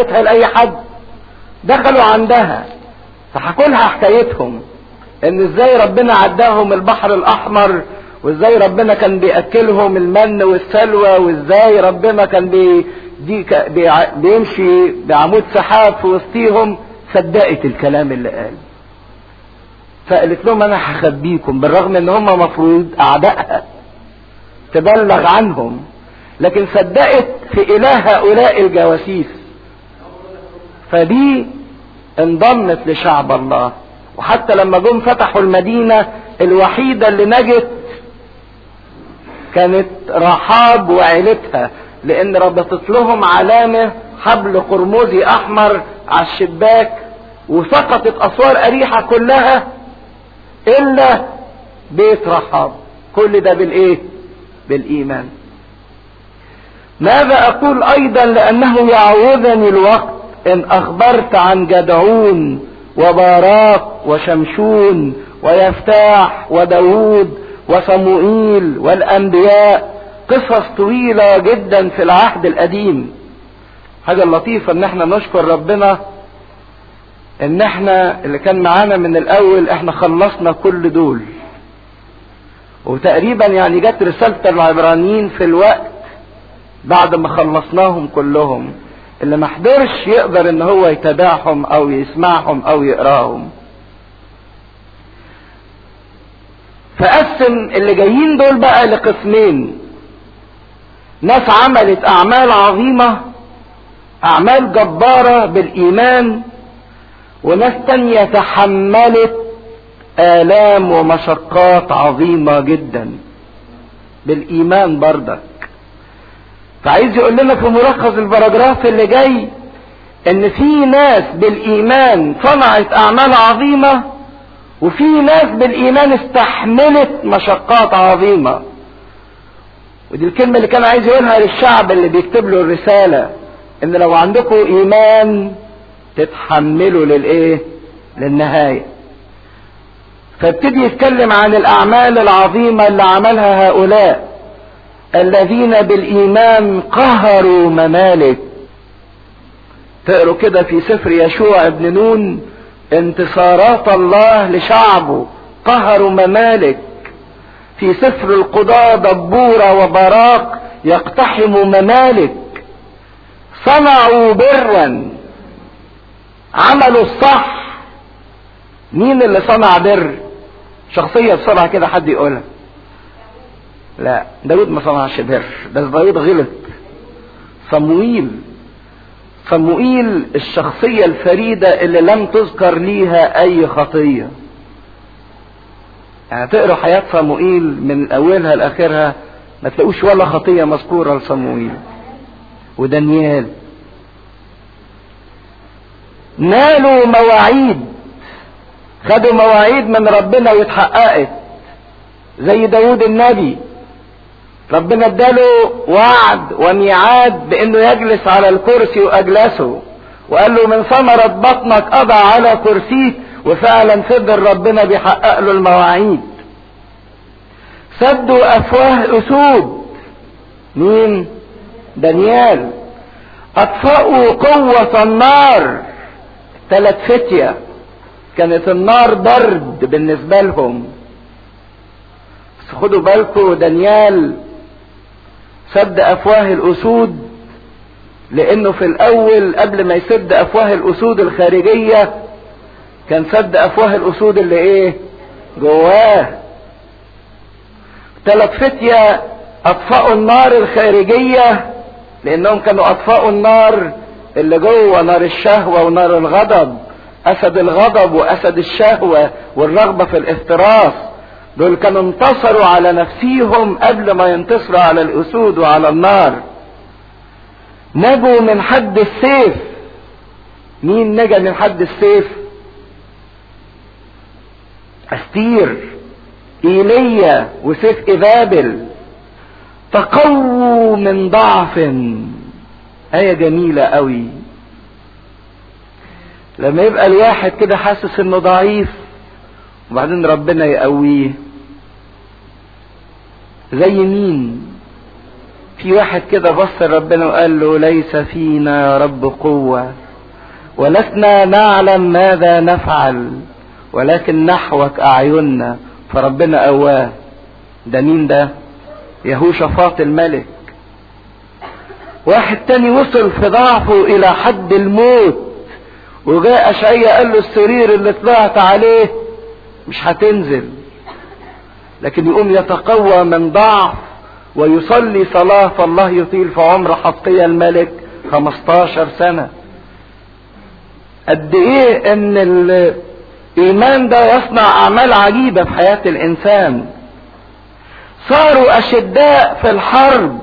حكيتها لاي حد دخلوا عندها فحكوا لها حكايتهم ان ازاي ربنا عداهم البحر الاحمر وازاي ربنا كان بياكلهم المن والسلوى وازاي ربنا كان بي دي بي بيمشي بعمود سحاب في وسطيهم صدقت الكلام اللي قال فقالت لهم انا هخبيكم بالرغم ان هم مفروض اعدائها تبلغ عنهم لكن صدقت في اله هؤلاء الجواسيس فدي انضمت لشعب الله وحتى لما جم فتحوا المدينة الوحيدة اللي نجت كانت رحاب وعيلتها لان ربطت لهم علامة حبل قرمزي احمر على الشباك وسقطت اسوار اريحة كلها الا بيت رحاب كل ده بالايه بالايمان ماذا اقول ايضا لانه يعوذني الوقت ان اخبرت عن جدعون وباراق وشمشون ويفتاح وداود وصموئيل والانبياء قصص طويلة جدا في العهد القديم حاجة لطيفة ان احنا نشكر ربنا ان احنا اللي كان معانا من الاول احنا خلصنا كل دول وتقريبا يعني جت رسالة العبرانيين في الوقت بعد ما خلصناهم كلهم اللي ما حضرش يقدر ان هو يتابعهم او يسمعهم او يقراهم فقسم اللي جايين دول بقى لقسمين ناس عملت اعمال عظيمة اعمال جبارة بالايمان وناس تانية تحملت الام ومشقات عظيمة جدا بالايمان بردك فعايز يقول لنا في ملخص البراجراف اللي جاي ان في ناس بالايمان صنعت اعمال عظيمة وفي ناس بالايمان استحملت مشقات عظيمة ودي الكلمة اللي كان عايز يقولها للشعب اللي بيكتب له الرسالة ان لو عندكم ايمان تتحملوا للايه للنهاية فابتدي يتكلم عن الاعمال العظيمة اللي عملها هؤلاء الذين بالايمان قهروا ممالك تقروا كده في سفر يشوع ابن نون انتصارات الله لشعبه قهروا ممالك في سفر القضاء دبورة وبراق يقتحموا ممالك صنعوا برا عملوا الصح مين اللي صنع بر شخصية بسرعة كده حد يقولها لا داود ما صنعش بر بس داود غلط صموئيل صموئيل الشخصية الفريدة اللي لم تذكر ليها أي خطية يعني تقروا حياة صموئيل من أولها لآخرها ما تلاقوش ولا خطية مذكورة لصموئيل ودانيال نالوا مواعيد خدوا مواعيد من ربنا واتحققت زي داود النبي ربنا اداله وعد وميعاد بانه يجلس على الكرسي واجلسه وقال له من ثمرة بطنك اضع على كرسيك وفعلا فضل ربنا بيحقق له المواعيد سدوا افواه اسود مين دانيال اطفأوا قوة النار ثلاث فتية كانت النار برد بالنسبة لهم بس خدوا بالكم دانيال سد افواه الاسود لانه في الاول قبل ما يسد افواه الاسود الخارجية كان سد افواه الاسود اللي ايه جواه ثلاث فتية اطفأوا النار الخارجية لانهم كانوا اطفأوا النار اللي جوه نار الشهوة ونار الغضب اسد الغضب واسد الشهوة والرغبة في الافتراس دول كانوا انتصروا على نفسيهم قبل ما ينتصروا على الاسود وعلى النار نجوا من حد السيف مين نجا من حد السيف استير ايليا وسيف ايزابل تقووا من ضعف آية جميلة قوي لما يبقى الواحد كده حاسس انه ضعيف وبعدين ربنا يقويه زي مين في واحد كده بص ربنا وقال له ليس فينا يا رب قوة ولسنا نعلم ماذا نفعل ولكن نحوك أعيننا فربنا قواه ده مين ده يهوشافاط الملك واحد تاني وصل في ضعفه الى حد الموت وجاء اشعيا قال له السرير اللي طلعت عليه مش هتنزل لكن يقوم يتقوى من ضعف ويصلي صلاة فالله يطيل في عمر حطية الملك 15 سنة قد ايه ان الايمان ده يصنع اعمال عجيبة في حياة الانسان صاروا اشداء في الحرب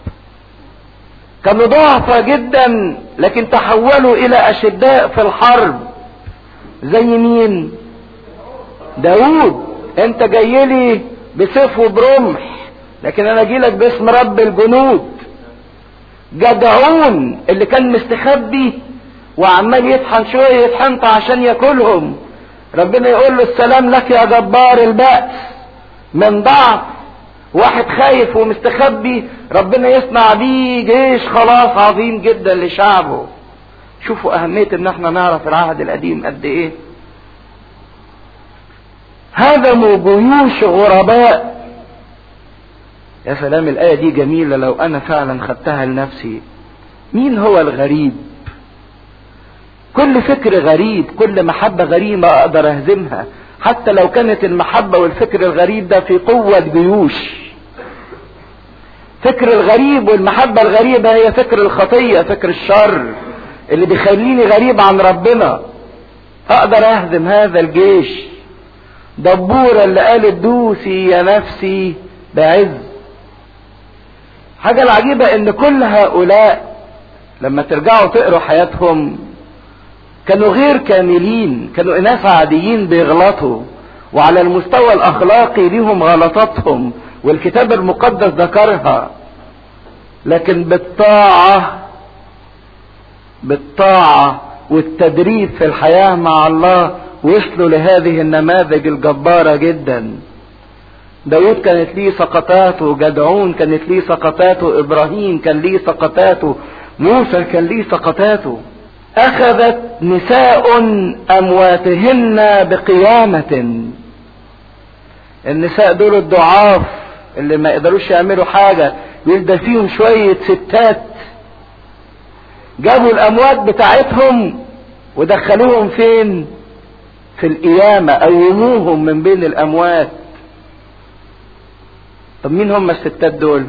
كانوا ضعفة جدا لكن تحولوا الى اشداء في الحرب زي مين داود انت جاي لي بسيف وبرمح لكن انا اجي لك باسم رب الجنود جدعون اللي كان مستخبي وعمال يطحن شوية يطحنط عشان ياكلهم ربنا يقول له السلام لك يا جبار البأس من ضعف واحد خايف ومستخبي ربنا يصنع بيه جيش خلاص عظيم جدا لشعبه شوفوا أهمية إن احنا نعرف العهد القديم قد إيه هدموا جيوش غرباء يا سلام الآية دي جميلة لو أنا فعلا خدتها لنفسي مين هو الغريب كل فكر غريب كل محبة غريبة أقدر أهزمها حتى لو كانت المحبة والفكر الغريب ده في قوة جيوش فكر الغريب والمحبة الغريبة هي فكر الخطية فكر الشر اللي بيخليني غريب عن ربنا اقدر اهزم هذا الجيش دبورة اللي قالت دوسي يا نفسي بعز حاجة العجيبة ان كل هؤلاء لما ترجعوا تقروا حياتهم كانوا غير كاملين كانوا ناس عاديين بيغلطوا وعلى المستوى الاخلاقي ليهم غلطاتهم والكتاب المقدس ذكرها لكن بالطاعة بالطاعة والتدريب في الحياة مع الله وصلوا لهذه النماذج الجبارة جدا داود كانت ليه سقطاته جدعون كانت ليه سقطاته ابراهيم كان ليه سقطاته موسى كان ليه سقطاته اخذت نساء امواتهن بقيامة النساء دول الضعاف اللي ما يقدروش يعملوا حاجة يلدى فيهم شوية ستات جابوا الاموات بتاعتهم ودخلوهم فين في القيامة قوموهم من بين الاموات طب مين هم الستات دول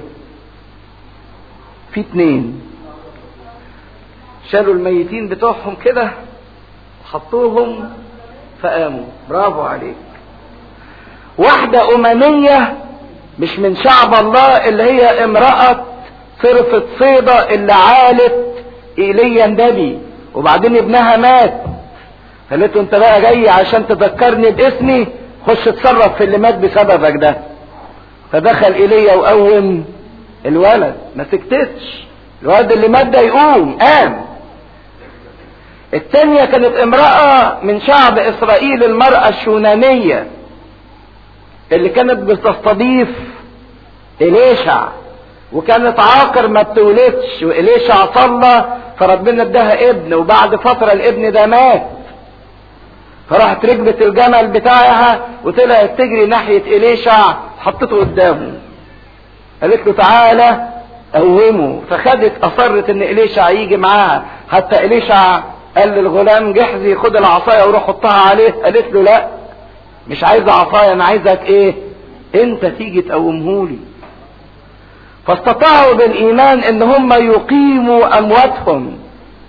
في اتنين شالوا الميتين بتوعهم كده حطوهم فقاموا برافو عليك واحدة أممية مش من شعب الله اللي هي امرأة صرفت صيدة اللي عالت إيليا النبي وبعدين ابنها مات قالت له انت بقى جاي عشان تذكرني باسمي خش اتصرف في اللي مات بسببك ده فدخل ايليا وقوم الولد ما سكتتش الولد اللي مات ده يقوم قام التانية كانت امرأة من شعب اسرائيل المرأة الشونانية اللي كانت بتستضيف إليشع وكانت عاقر ما بتولدش وإليشع صلى فربنا اداها ابن وبعد فترة الابن ده مات فراحت ركبت الجمل بتاعها وطلعت تجري ناحية إليشع حطته قدامه قالت له تعالى قومه فخدت أصرت إن إليشع يجي معاها حتى إليشع قال للغلام جحزي خد العصاية وروح حطها عليه قالت له لا مش عايزة عصاية أنا عايزك إيه أنت تيجي تقومهولي فاستطاعوا بالإيمان إن هم يقيموا أمواتهم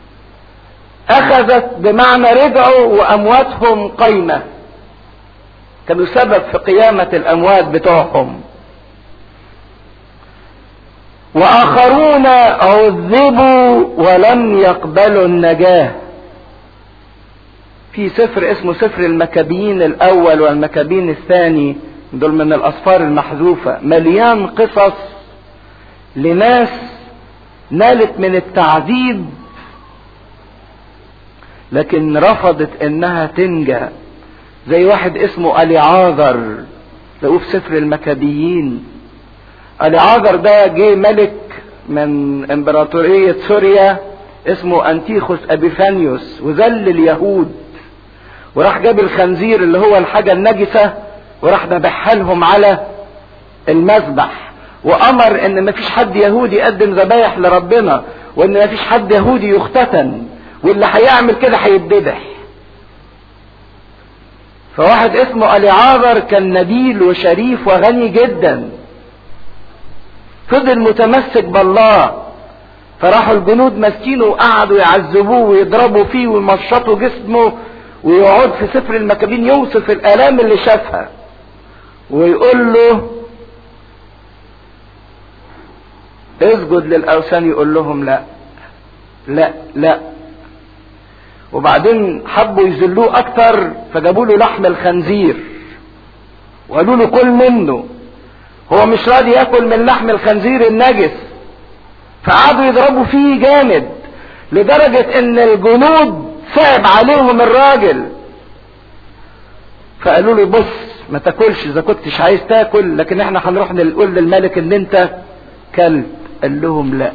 أخذت بمعنى رجعوا وأمواتهم قيمة كانوا سبب في قيامة الأموات بتوعهم وآخرون عذبوا ولم يقبلوا النجاة في سفر اسمه سفر المكابين الأول والمكابين الثاني دول من الأسفار المحذوفة مليان قصص لناس نالت من التعذيب لكن رفضت انها تنجى زي واحد اسمه اليعاذر لقوه في سفر المكابيين اليعاذر ده جه ملك من امبراطورية سوريا اسمه انتيخوس ابيفانيوس وذل اليهود وراح جاب الخنزير اللي هو الحاجة النجسة وراح ذبحها لهم على المذبح وامر ان مفيش حد يهودي يقدم ذبايح لربنا وان مفيش حد يهودي يختتن واللي هيعمل كده هيتذبح فواحد اسمه اليعاذر كان نبيل وشريف وغني جدا فضل متمسك بالله فراحوا الجنود ماسكينه وقعدوا يعذبوه ويضربوا فيه ويمشطوا جسمه ويقعد في سفر المكابين يوصف الالام اللي شافها ويقول له اسجد للاوثان يقول لهم لا لا لا وبعدين حبوا يذلوه اكتر فجابوا له لحم الخنزير وقالوا له كل منه هو مش راضي ياكل من لحم الخنزير النجس فقعدوا يضربوا فيه جامد لدرجة ان الجنود صعب عليهم الراجل فقالوا له بص ما تاكلش اذا كنتش عايز تاكل لكن احنا هنروح نقول للملك ان انت كلب قال لهم لا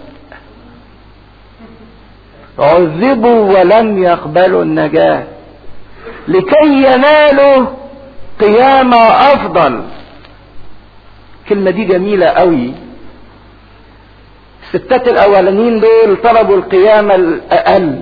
عذبوا ولم يقبلوا النجاة لكي ينالوا قيامة افضل الكلمة دي جميلة قوي الستات الاولانيين دول طلبوا القيامة الاقل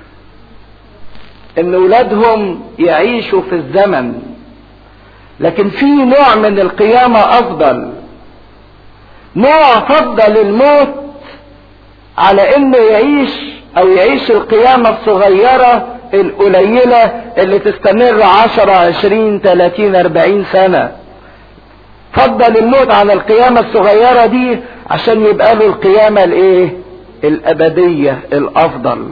ان اولادهم يعيشوا في الزمن لكن في نوع من القيامة افضل نوع فضل الموت على انه يعيش او يعيش القيامة الصغيرة القليلة اللي تستمر عشرة عشرين تلاتين اربعين سنة فضل الموت عن القيامة الصغيرة دي عشان يبقى له القيامة الايه الابدية الافضل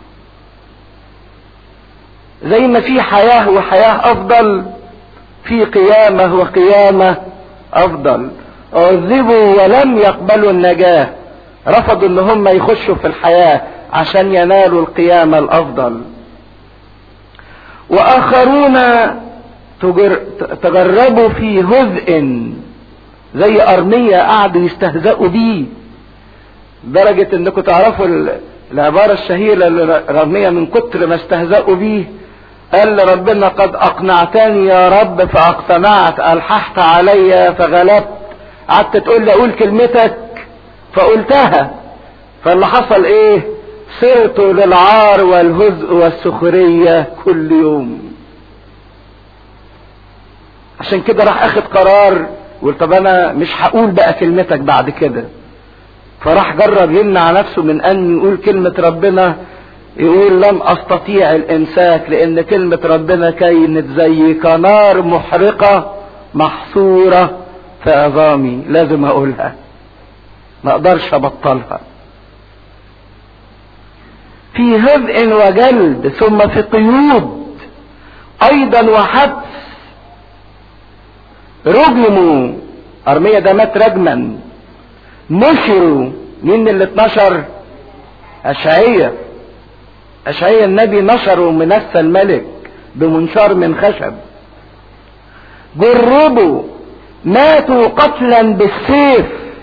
زي ما في حياة وحياة افضل في قيامة وقيامة افضل عذبوا ولم يقبلوا النجاة رفضوا ان هم يخشوا في الحياة عشان ينالوا القيامة الافضل واخرون تجربوا في هزء زي ارمية قعدوا يستهزئوا بيه درجة انكم تعرفوا العبارة الشهيرة لرمية من كتر ما استهزأوا بيه قال ربنا قد اقنعتني يا رب فاقتنعت الححت علي فغلبت قعدت تقول لي اقول كلمتك فقلتها فاللي حصل ايه صرت للعار والهزء والسخرية كل يوم عشان كده راح اخد قرار قلت طب انا مش هقول بقى كلمتك بعد كده فراح جرب يمنع نفسه من ان يقول كلمة ربنا يقول لم استطيع الامساك لان كلمة ربنا كانت زي كنار محرقة محصورة في عظامي لازم اقولها ما اقدرش ابطلها في هبء وجلد ثم في قيود ايضا وحبس رجموا ارمية ده مات رجما نشروا مين اللي اتنشر اشعية اشعية النبي نشروا منسى الملك بمنشار من خشب جربوا ماتوا قتلا بالسيف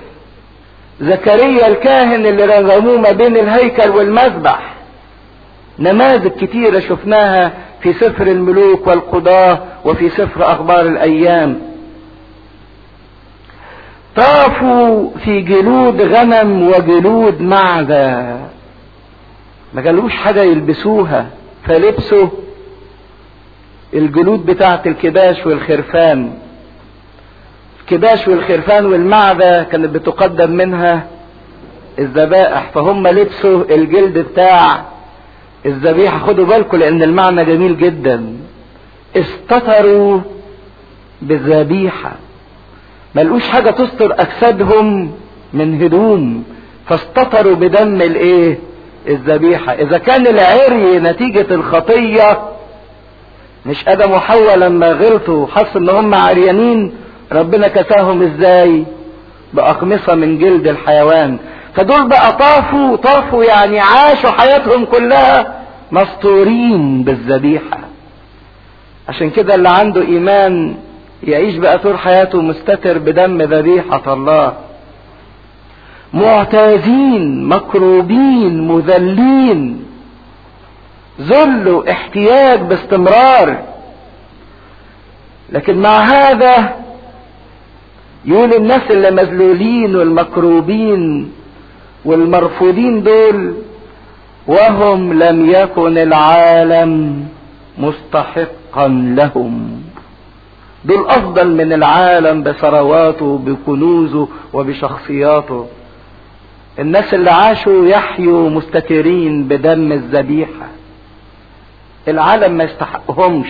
زكريا الكاهن اللي رغموه ما بين الهيكل والمذبح نماذج كتيرة شفناها في سفر الملوك والقضاة وفي سفر أخبار الأيام طافوا في جلود غنم وجلود معدة ما جالوش حاجة يلبسوها فلبسوا الجلود بتاعة الكباش والخرفان الكباش والخرفان والمعدة كانت بتقدم منها الذبائح فهم لبسوا الجلد بتاع الذبيحة خدوا بالكم لان المعنى جميل جدا استتروا بالذبيحة ملقوش حاجة تستر اجسادهم من هدوم فاستتروا بدم الايه الذبيحة اذا كان العري نتيجة الخطية مش ادم وحواء لما غلطوا حسوا ان هم عريانين ربنا كساهم ازاي باقمصة من جلد الحيوان فدول بقى طافوا طافوا يعني عاشوا حياتهم كلها مستورين بالذبيحة عشان كده اللي عنده ايمان يعيش بقى طول حياته مستتر بدم ذبيحة الله معتازين مكروبين مذلين ذل واحتياج باستمرار لكن مع هذا يقول الناس اللي مذلولين والمكروبين والمرفوضين دول وهم لم يكن العالم مستحقا لهم دول افضل من العالم بثرواته بكنوزه وبشخصياته الناس اللي عاشوا يحيوا مستترين بدم الذبيحة العالم ما يستحقهمش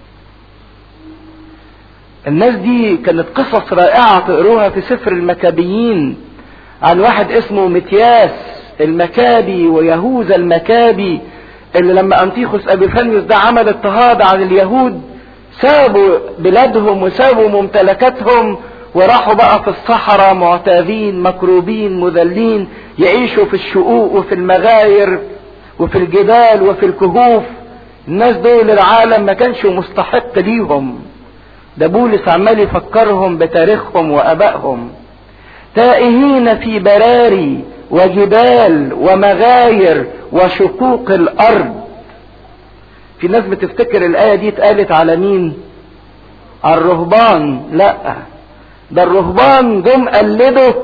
الناس دي كانت قصص رائعة تقروها في سفر المكابيين عن واحد اسمه متياس المكابي ويهوذا المكابي اللي لما انطيخوس ابيفانيوس ده عمل اضطهاد عن اليهود سابوا بلادهم وسابوا ممتلكاتهم وراحوا بقى في الصحراء معتادين مكروبين مذلين يعيشوا في الشقوق وفي المغاير وفي الجبال وفي الكهوف الناس دول العالم ما كانش مستحق ليهم ده بولس عمال يفكرهم بتاريخهم وابائهم تائهين في براري وجبال ومغاير وشقوق الارض في ناس بتفتكر الايه دي اتقالت على مين على الرهبان لا ده الرهبان جم قلدوا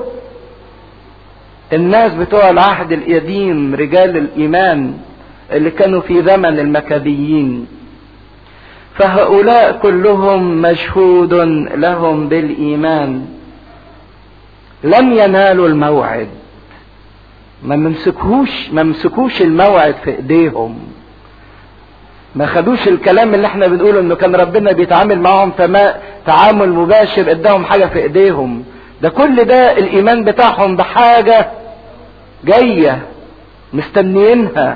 الناس بتوع العهد القديم رجال الايمان اللي كانوا في زمن المكابيين فهؤلاء كلهم مشهود لهم بالايمان لم ينالوا الموعد ما ممسكوش ما مسكوش الموعد في ايديهم ما خدوش الكلام اللي احنا بنقوله انه كان ربنا بيتعامل معهم فما تعامل مباشر اداهم حاجه في ايديهم ده كل ده الايمان بتاعهم بحاجه جايه مستنيينها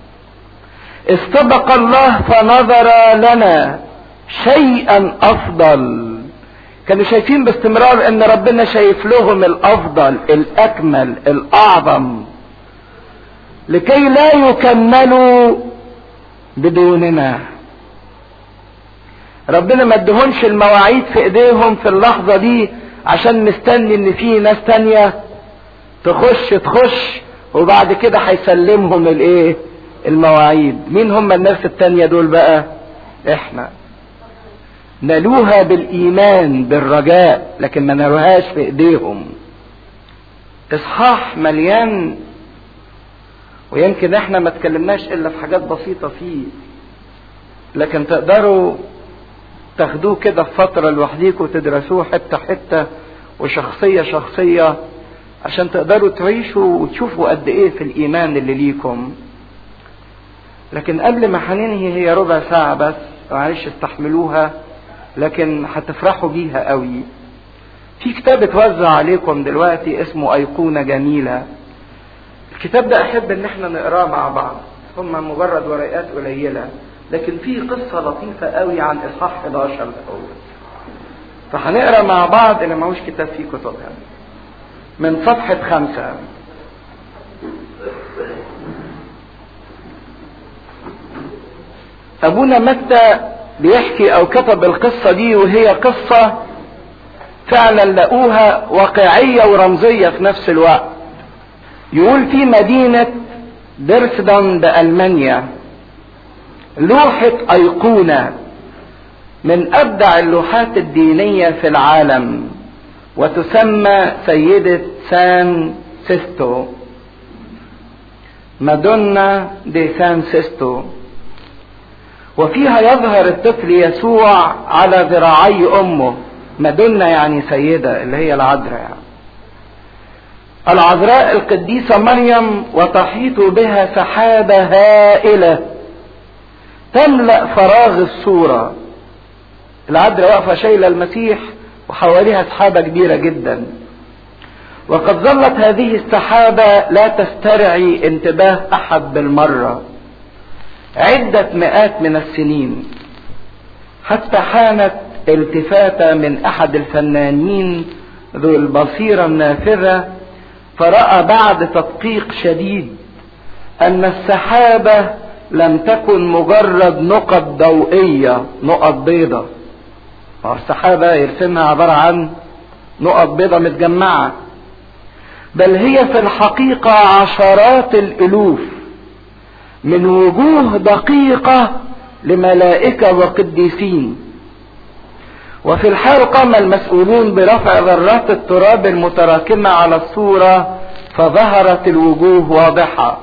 استبق الله فنظر لنا شيئا افضل كانوا شايفين باستمرار ان ربنا شايف لهم الافضل الاكمل الاعظم لكي لا يكملوا بدوننا ربنا ما ادهمش المواعيد في ايديهم في اللحظة دي عشان مستني ان في ناس تانية تخش تخش وبعد كده هيسلمهم الايه المواعيد مين هم الناس التانية دول بقى احنا نالوها بالايمان بالرجاء لكن ما نالوهاش في ايديهم اصحاح مليان ويمكن احنا ما تكلمناش الا في حاجات بسيطة فيه لكن تقدروا تاخدوه كده في فترة لوحديكم وتدرسوه حتة حتة وشخصية شخصية عشان تقدروا تعيشوا وتشوفوا قد ايه في الايمان اللي ليكم لكن قبل ما هننهي هي ربع ساعة بس معلش استحملوها لكن هتفرحوا بيها قوي في كتاب اتوزع عليكم دلوقتي اسمه ايقونة جميلة الكتاب ده احب ان احنا نقراه مع بعض هم مجرد ورقات قليلة لكن فيه قصة لطيفة قوي عن اصحاح 11 الاول فهنقرا مع بعض اللي معهوش كتاب فيه كتبها من صفحة خمسة ابونا متى بيحكي او كتب القصة دي وهي قصة فعلا لقوها واقعية ورمزية في نفس الوقت يقول في مدينة درسدن بألمانيا لوحة أيقونة من أبدع اللوحات الدينية في العالم وتسمى سيدة سان سيستو مادونا دي سان سيستو وفيها يظهر الطفل يسوع على ذراعي أمه مادونا يعني سيدة اللي هي العذراء يعني. العذراء القديسة مريم وتحيط بها سحابة هائلة تملأ فراغ الصورة العذراء واقفة شايلة المسيح وحواليها سحابة كبيرة جدا وقد ظلت هذه السحابة لا تسترعي انتباه أحد بالمرة عدة مئات من السنين حتى حانت التفاتة من أحد الفنانين ذو البصيرة النافذة فرأى بعد تدقيق شديد أن السحابة لم تكن مجرد نقط ضوئية نقط بيضة السحابة يرسمها عبارة عن نقط بيضة متجمعة بل هي في الحقيقة عشرات الالوف من وجوه دقيقة لملائكة وقديسين وفي الحال قام المسؤولون برفع ذرات التراب المتراكمة على الصورة فظهرت الوجوه واضحة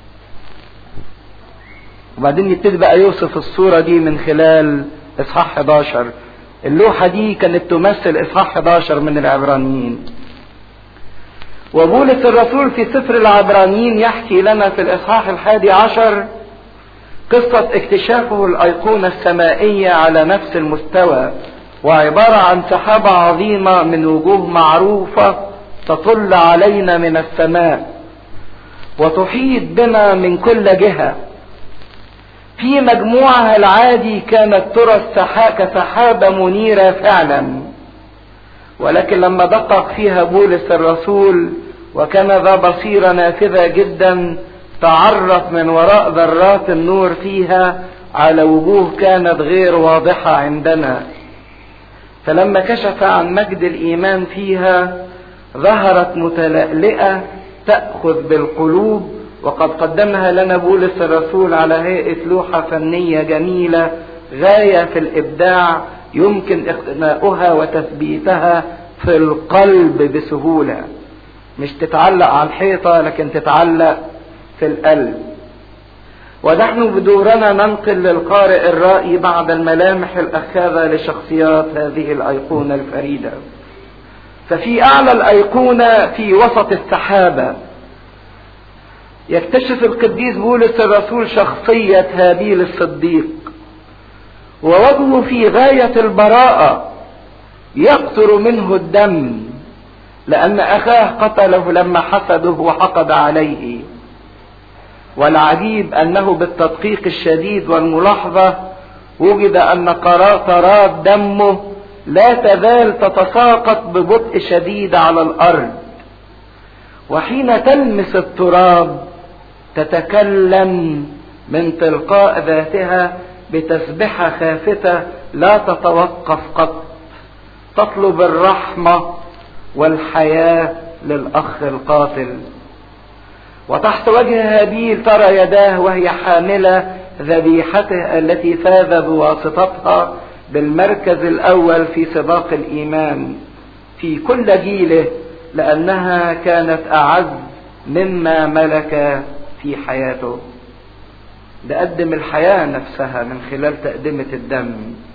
وبعدين يبتدي بقى يوصف الصورة دي من خلال اصحاح 11 اللوحة دي كانت تمثل اصحاح 11 من العبرانيين وبولس الرسول في سفر العبرانيين يحكي لنا في الاصحاح الحادي عشر قصة اكتشافه الايقونة السمائية على نفس المستوى وعبارة عن سحابة عظيمة من وجوه معروفة تطل علينا من السماء وتحيط بنا من كل جهة في مجموعها العادي كانت ترى السحاب كسحابة منيرة فعلا ولكن لما دقق فيها بولس الرسول وكان ذا بصيرة نافذة جدا تعرف من وراء ذرات النور فيها على وجوه كانت غير واضحة عندنا فلما كشف عن مجد الإيمان فيها ظهرت متلألئة تأخذ بالقلوب وقد قدمها لنا بولس الرسول على هيئة لوحة فنية جميلة غاية في الإبداع يمكن اقتناؤها وتثبيتها في القلب بسهولة مش تتعلق على الحيطة لكن تتعلق في القلب ونحن بدورنا ننقل للقارئ الرأي بعد الملامح الأخاذة لشخصيات هذه الأيقونة الفريدة ففي أعلى الأيقونة في وسط السحابة يكتشف القديس بولس الرسول شخصية هابيل الصديق ووجهه في غاية البراءة يقطر منه الدم لأن أخاه قتله لما حسده وحقد عليه والعجيب أنه بالتدقيق الشديد والملاحظة وجد أن قطرات دمه لا تزال تتساقط ببطء شديد على الأرض وحين تلمس التراب تتكلم من تلقاء ذاتها بتسبحة خافتة لا تتوقف قط تطلب الرحمة والحياة للأخ القاتل وتحت وجه هابيل ترى يداه وهي حاملة ذبيحته التي فاز بواسطتها بالمركز الأول في سباق الإيمان في كل جيله لأنها كانت أعز مما ملك في حياته ده قدم الحياة نفسها من خلال تقدمة الدم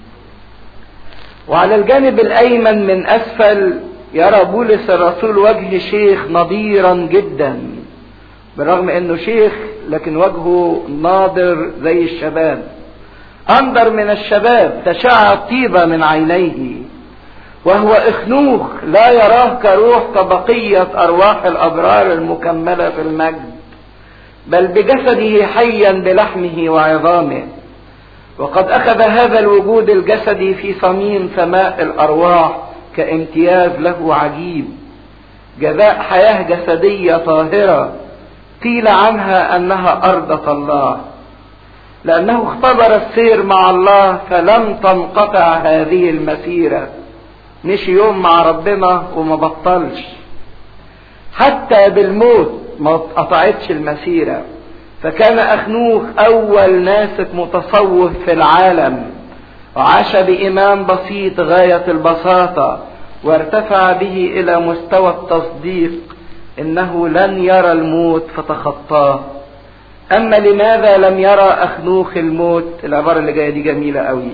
وعلى الجانب الأيمن من أسفل يرى بولس الرسول وجه شيخ نضيرا جدا بالرغم انه شيخ لكن وجهه ناضر زي الشباب انظر من الشباب تشع الطيبة من عينيه وهو اخنوخ لا يراه كروح كبقية ارواح الابرار المكملة في المجد بل بجسده حيا بلحمه وعظامه وقد اخذ هذا الوجود الجسدي في صميم سماء الارواح كامتياز له عجيب جزاء حياة جسدية طاهرة قيل عنها انها ارضة الله لانه اختبر السير مع الله فلم تنقطع هذه المسيرة مشي يوم مع ربنا وما بطلش حتى بالموت ما قطعتش المسيرة فكان أخنوخ أول ناسك متصوف في العالم وعاش بإيمان بسيط غاية البساطة وارتفع به إلى مستوى التصديق إنه لن يرى الموت فتخطاه أما لماذا لم يرى أخنوخ الموت العبارة اللي جاية دي جميلة قوي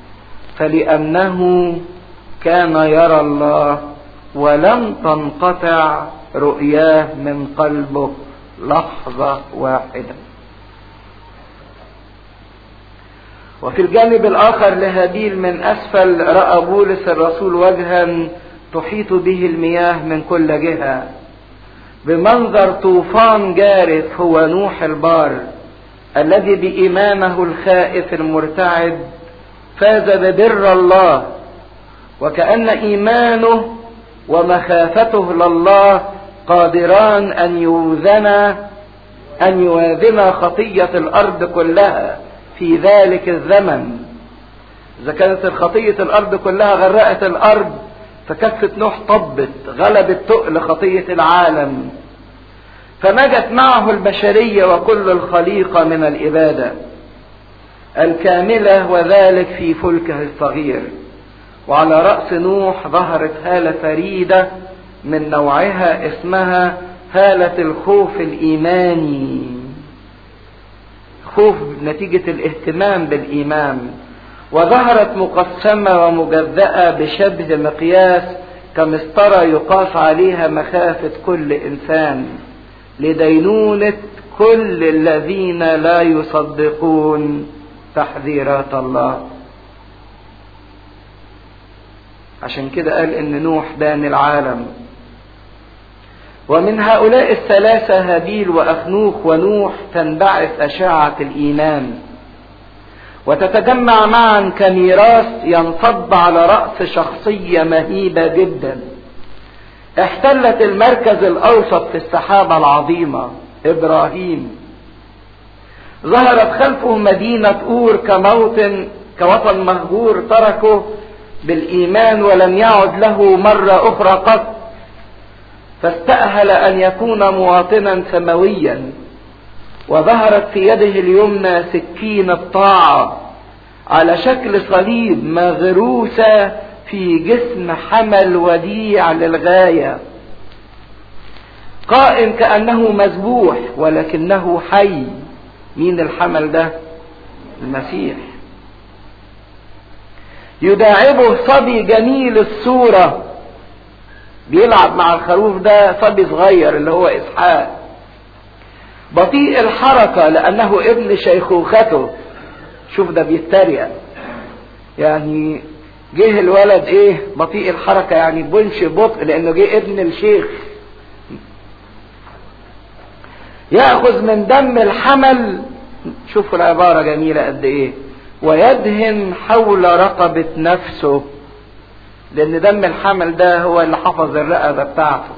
فلأنه كان يرى الله ولم تنقطع رؤياه من قلبه لحظة واحدة وفي الجانب الآخر لهابيل من أسفل رأى بولس الرسول وجها تحيط به المياه من كل جهة بمنظر طوفان جارف هو نوح البار الذي بإيمانه الخائف المرتعد فاز ببر الله وكأن إيمانه ومخافته لله قادران أن يوزنا أن يوازن خطية الأرض كلها في ذلك الزمن إذا كانت خطية الأرض كلها غرقت الأرض فكفة نوح طبت غلبت تقل خطية العالم فنجت معه البشرية وكل الخليقة من الإبادة الكاملة وذلك في فلكه الصغير وعلى رأس نوح ظهرت هالة فريدة من نوعها اسمها هالة الخوف الإيماني خوف نتيجة الاهتمام بالإيمان وظهرت مقسمة ومجزأة بشبه مقياس كمسطرة يقاس عليها مخافة كل إنسان لدينونة كل الذين لا يصدقون تحذيرات الله عشان كده قال ان نوح دان العالم ومن هؤلاء الثلاثة هابيل وأخنوخ ونوح تنبعث أشعة الإيمان وتتجمع معا كميراث ينصب على رأس شخصية مهيبة جدا احتلت المركز الأوسط في السحابة العظيمة إبراهيم ظهرت خلفه مدينة أور كموطن كوطن مهجور تركه بالإيمان ولم يعد له مرة أخرى قط فاستأهل أن يكون مواطنا سماويا وظهرت في يده اليمنى سكين الطاعة على شكل صليب مغروسة في جسم حمل وديع للغاية قائم كأنه مذبوح ولكنه حي مين الحمل ده المسيح يداعبه صبي جميل الصورة بيلعب مع الخروف ده صبي صغير اللي هو إسحاق بطيء الحركة لأنه ابن شيخوخته شوف ده بيتريق يعني جه الولد ايه بطيء الحركة يعني بنش بطء لأنه جه ابن الشيخ يأخذ من دم الحمل شوفوا العبارة جميلة قد ايه ويدهن حول رقبة نفسه لأن دم الحمل ده هو اللي حفظ الرقبة بتاعته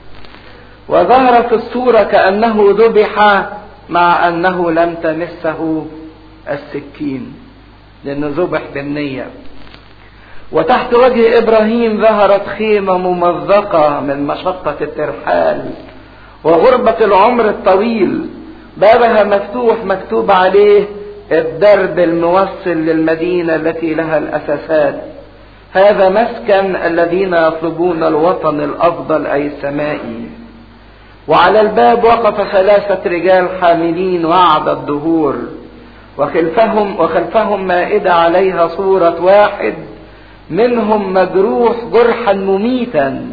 وظهر في الصورة كأنه ذبح مع أنه لم تمسه السكين لأنه ذبح بالنية وتحت وجه إبراهيم ظهرت خيمة ممزقة من مشقة الترحال وغربة العمر الطويل بابها مفتوح مكتوب عليه الدرب الموصل للمدينة التي لها الأساسات هذا مسكن الذين يطلبون الوطن الأفضل أي السمائي وعلى الباب وقف ثلاثة رجال حاملين وعد الدهور وخلفهم وخلفهم مائدة عليها صورة واحد منهم مجروح جرحا مميتا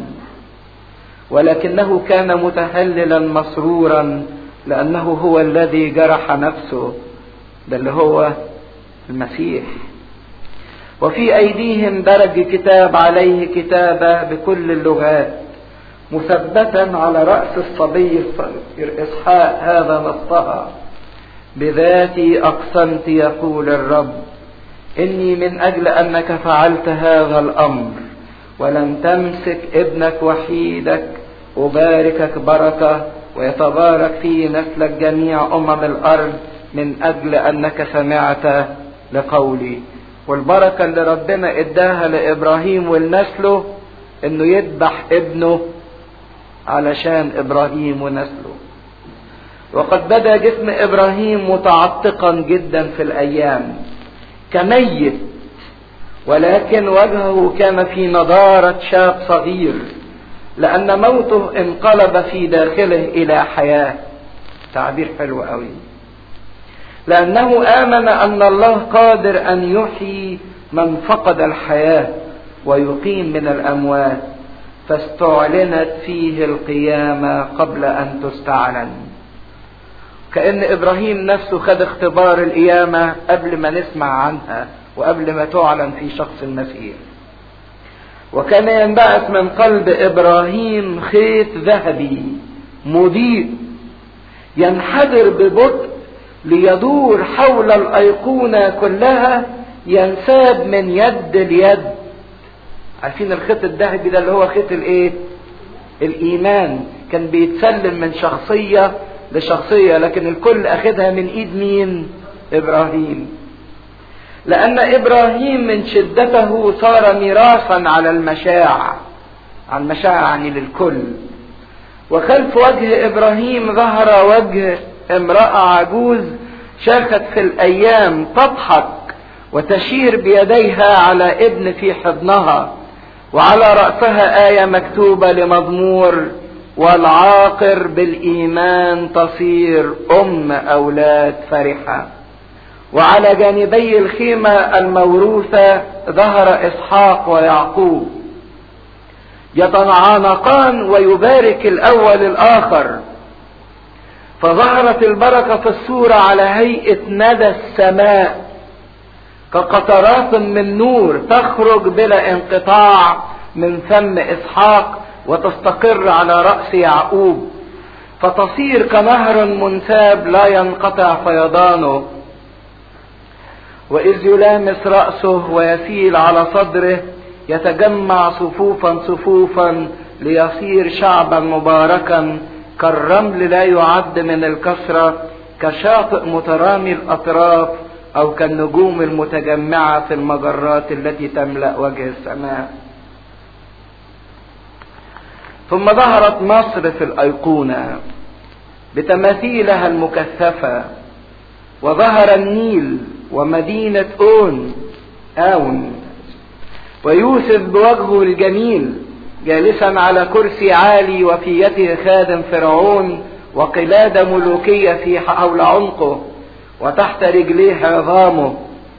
ولكنه كان متهللا مسرورا لأنه هو الذي جرح نفسه ده اللي هو المسيح وفي أيديهم درج كتاب عليه كتابة بكل اللغات مثبتا على رأس الصبي إسحاق هذا نصها بذاتي أقسمت يقول الرب إني من أجل أنك فعلت هذا الأمر ولم تمسك ابنك وحيدك أباركك بركة ويتبارك في نسلك جميع أمم الأرض من أجل أنك سمعت لقولي والبركة اللي ربنا اداها لإبراهيم ولنسله إنه يذبح ابنه علشان إبراهيم ونسله وقد بدا جسم إبراهيم متعتقا جدا في الأيام كميت ولكن وجهه كان في نضارة شاب صغير لأن موته انقلب في داخله إلى حياة تعبير حلو قوي لأنه آمن أن الله قادر أن يحيي من فقد الحياة ويقيم من الأموات فاستعلنت فيه القيامة قبل أن تستعلن كأن إبراهيم نفسه خد اختبار القيامة قبل ما نسمع عنها وقبل ما تعلن في شخص المسيح وكان ينبعث من قلب إبراهيم خيط ذهبي مضيء ينحدر ببطء ليدور حول الأيقونة كلها ينساب من يد ليد عارفين الخيط الذهبي ده اللي هو خيط الايه الايمان كان بيتسلم من شخصية لشخصية لكن الكل اخدها من ايد مين ابراهيم لان ابراهيم من شدته صار ميراثا على المشاع عن مشاعر يعني للكل وخلف وجه ابراهيم ظهر وجه امرأة عجوز شاخت في الايام تضحك وتشير بيديها على ابن في حضنها وعلى رأسها آية مكتوبة لمضمور والعاقر بالإيمان تصير أم أولاد فرحة وعلى جانبي الخيمة الموروثة ظهر إسحاق ويعقوب يتعانقان ويبارك الأول الآخر فظهرت البركة في الصورة على هيئة ندى السماء كقطرات من نور تخرج بلا انقطاع من فم إسحاق وتستقر على رأس يعقوب فتصير كنهر منساب لا ينقطع فيضانه وإذ يلامس رأسه ويسيل على صدره يتجمع صفوفا صفوفا ليصير شعبا مباركا كالرمل لا يعد من الكثرة كشاطئ مترامي الأطراف أو كالنجوم المتجمعة في المجرات التي تملأ وجه السماء ثم ظهرت مصر في الأيقونة بتماثيلها المكثفة وظهر النيل ومدينة أون آون ويوسف بوجهه الجميل جالسا على كرسي عالي وفي يده خادم فرعون وقلادة ملوكية في حول عنقه وتحت رجليه عظامه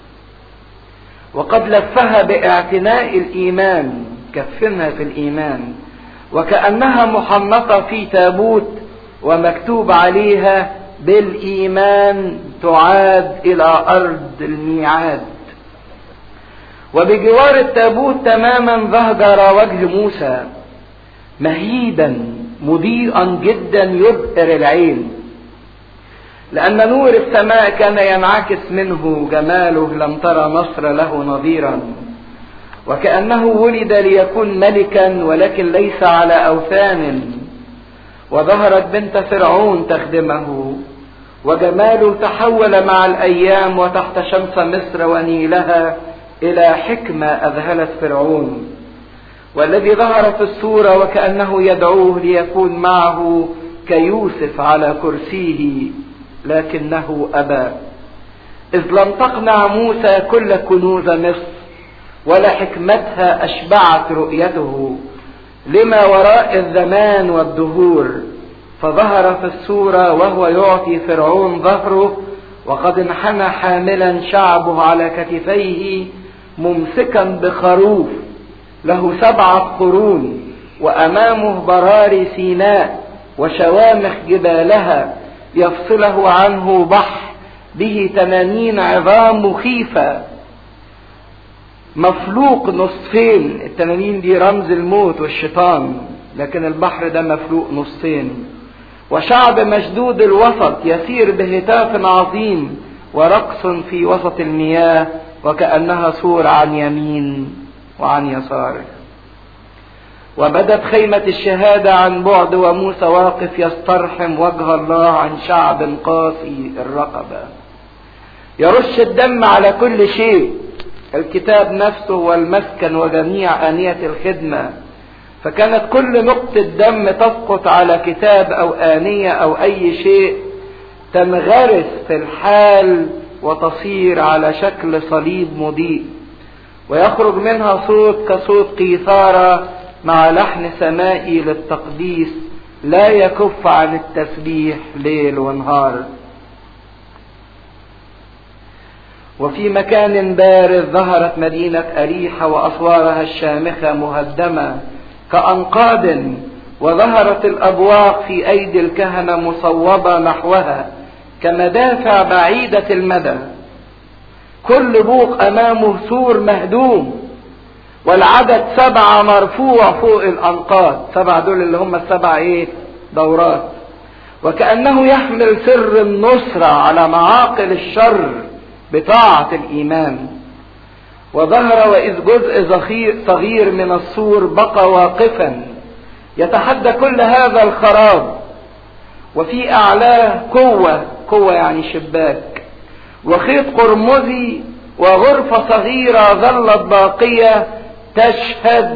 وقد لفها باعتناء الإيمان كفنها في الإيمان وكأنها محنطة في تابوت ومكتوب عليها بالإيمان تعاد إلى أرض الميعاد وبجوار التابوت تماما ظهر وجه موسى مهيبا مضيئا جدا يبهر العين لأن نور السماء كان ينعكس منه جماله لم ترى مصر له نظيرا وكأنه ولد ليكون ملكا ولكن ليس على أوثان وظهرت بنت فرعون تخدمه وجماله تحول مع الأيام وتحت شمس مصر ونيلها إلى حكمة أذهلت فرعون والذي ظهر في الصورة وكأنه يدعوه ليكون معه كيوسف على كرسيه لكنه أبى إذ لم تقنع موسى كل كنوز مصر ولا حكمتها أشبعت رؤيته لما وراء الزمان والدهور فظهر في الصورة وهو يعطي فرعون ظهره وقد انحنى حاملا شعبه على كتفيه ممسكا بخروف له سبعة قرون وأمامه براري سيناء وشوامخ جبالها يفصله عنه بحر به تنانين عظام مخيفة مفلوق نصفين التنانين دي رمز الموت والشيطان لكن البحر ده مفلوق نصين وشعب مشدود الوسط يسير بهتاف عظيم ورقص في وسط المياه وكأنها سور عن يمين وعن يسار وبدت خيمة الشهادة عن بعد وموسى واقف يسترحم وجه الله عن شعب قاسي الرقبة يرش الدم على كل شيء الكتاب نفسه والمسكن وجميع آنية الخدمة فكانت كل نقطة دم تسقط على كتاب أو آنية أو أي شيء تنغرس في الحال وتصير على شكل صليب مضيء ويخرج منها صوت كصوت قيثارة مع لحن سمائي للتقديس لا يكف عن التسبيح ليل ونهار وفي مكان بارز ظهرت مدينة أريحة وأسوارها الشامخة مهدمة كأنقاض وظهرت الأبواق في أيدي الكهنة مصوبة نحوها كمدافع بعيدة المدى كل بوق أمامه سور مهدوم والعدد سبعة مرفوع فوق الأنقاض سبعة دول اللي هم السبع إيه دورات وكأنه يحمل سر النصرة على معاقل الشر بطاعة الإيمان وظهر وإذ جزء صغير من السور بقى واقفا يتحدى كل هذا الخراب وفي أعلاه قوة قوة يعني شباك وخيط قرمزي وغرفة صغيرة ظلت باقية تشهد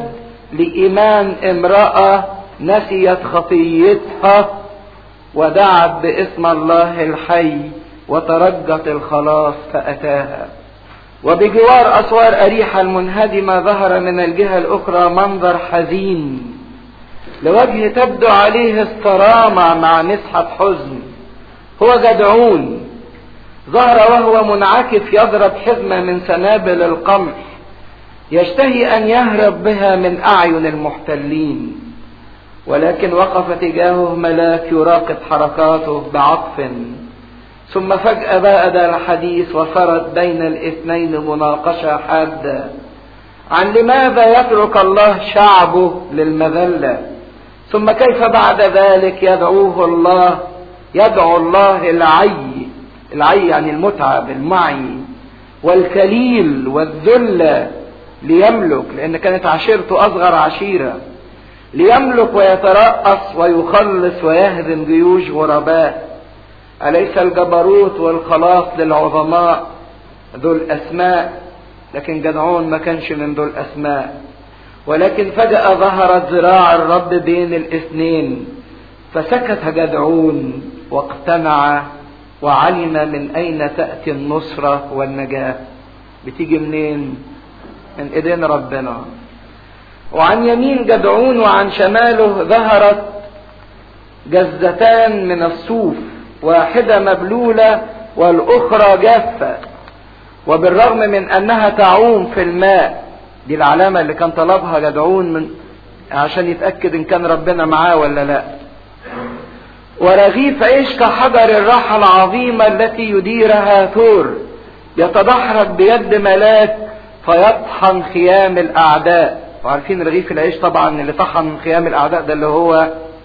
لإيمان امرأة نسيت خطيتها ودعت باسم الله الحي وترجت الخلاص فأتاها وبجوار أسوار أريحة المنهدمة ظهر من الجهة الأخرى منظر حزين لوجه تبدو عليه الصرامة مع مسحة حزن هو جدعون ظهر وهو منعكف يضرب حزمة من سنابل القمح يشتهي أن يهرب بها من أعين المحتلين ولكن وقف تجاهه ملاك يراقب حركاته بعطف ثم فجأة بادى الحديث وصارت بين الاثنين مناقشة حادة عن لماذا يترك الله شعبه للمذلة ثم كيف بعد ذلك يدعوه الله يدعو الله العي العي يعني المتعب المعي والكليل والذلة ليملك لأن كانت عشيرته أصغر عشيرة ليملك ويترأس ويخلص ويهزم جيوش غرباء أليس الجبروت والخلاص للعظماء ذو الأسماء لكن جدعون ما كانش من ذو الأسماء ولكن فجأة ظهرت ذراع الرب بين الاثنين فسكت جدعون واقتنع وعلم من أين تأتي النصرة والنجاة بتيجي منين من إيدين ربنا وعن يمين جدعون وعن شماله ظهرت جزتان من الصوف واحدة مبلولة والأخرى جافة وبالرغم من أنها تعوم في الماء دي العلامة اللي كان طلبها جدعون من عشان يتأكد إن كان ربنا معاه ولا لا ورغيف عيش كحجر الراحة العظيمة التي يديرها ثور يتدحرج بيد ملاك فيطحن خيام الأعداء وعارفين رغيف العيش طبعا اللي طحن خيام الأعداء ده اللي هو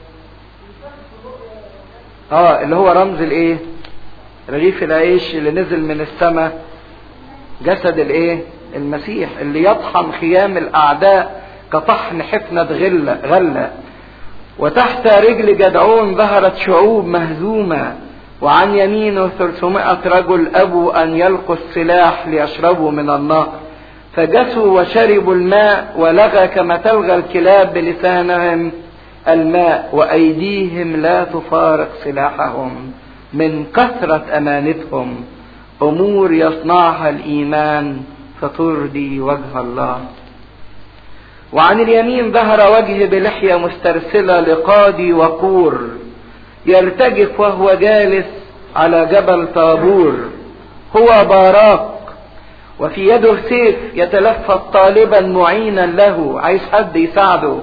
اه اللي هو رمز الايه رغيف العيش اللي نزل من السماء جسد الايه المسيح اللي يطحن خيام الاعداء كطحن حفنة غلة غلة وتحت رجل جدعون ظهرت شعوب مهزومة وعن يمينه 300 رجل أبوا أن يلقوا السلاح ليشربوا من النهر فجسوا وشربوا الماء ولغى كما تلغى الكلاب بلسانهم الماء وأيديهم لا تفارق سلاحهم من كثرة أمانتهم أمور يصنعها الإيمان فترضي وجه الله وعن اليمين ظهر وجه بلحية مسترسلة لقاضي وقور يرتجف وهو جالس على جبل طابور هو باراق وفي يده سيف يتلفت طالبا معينا له عايز حد يساعده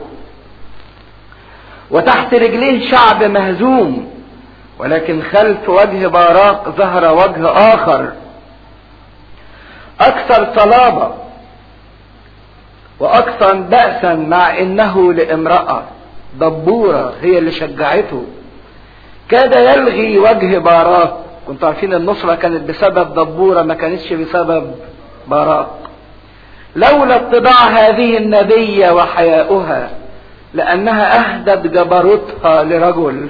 وتحت رجليه شعب مهزوم ولكن خلف وجه باراق ظهر وجه آخر أكثر صلابة وأكثر بأسا مع إنه لامرأة دبورة هي اللي شجعته كاد يلغي وجه باراق كنتوا عارفين النصرة كانت بسبب دبورة ما كانتش بسبب باراق لولا اتباع هذه النبية وحياؤها لأنها أهدت جبروتها لرجل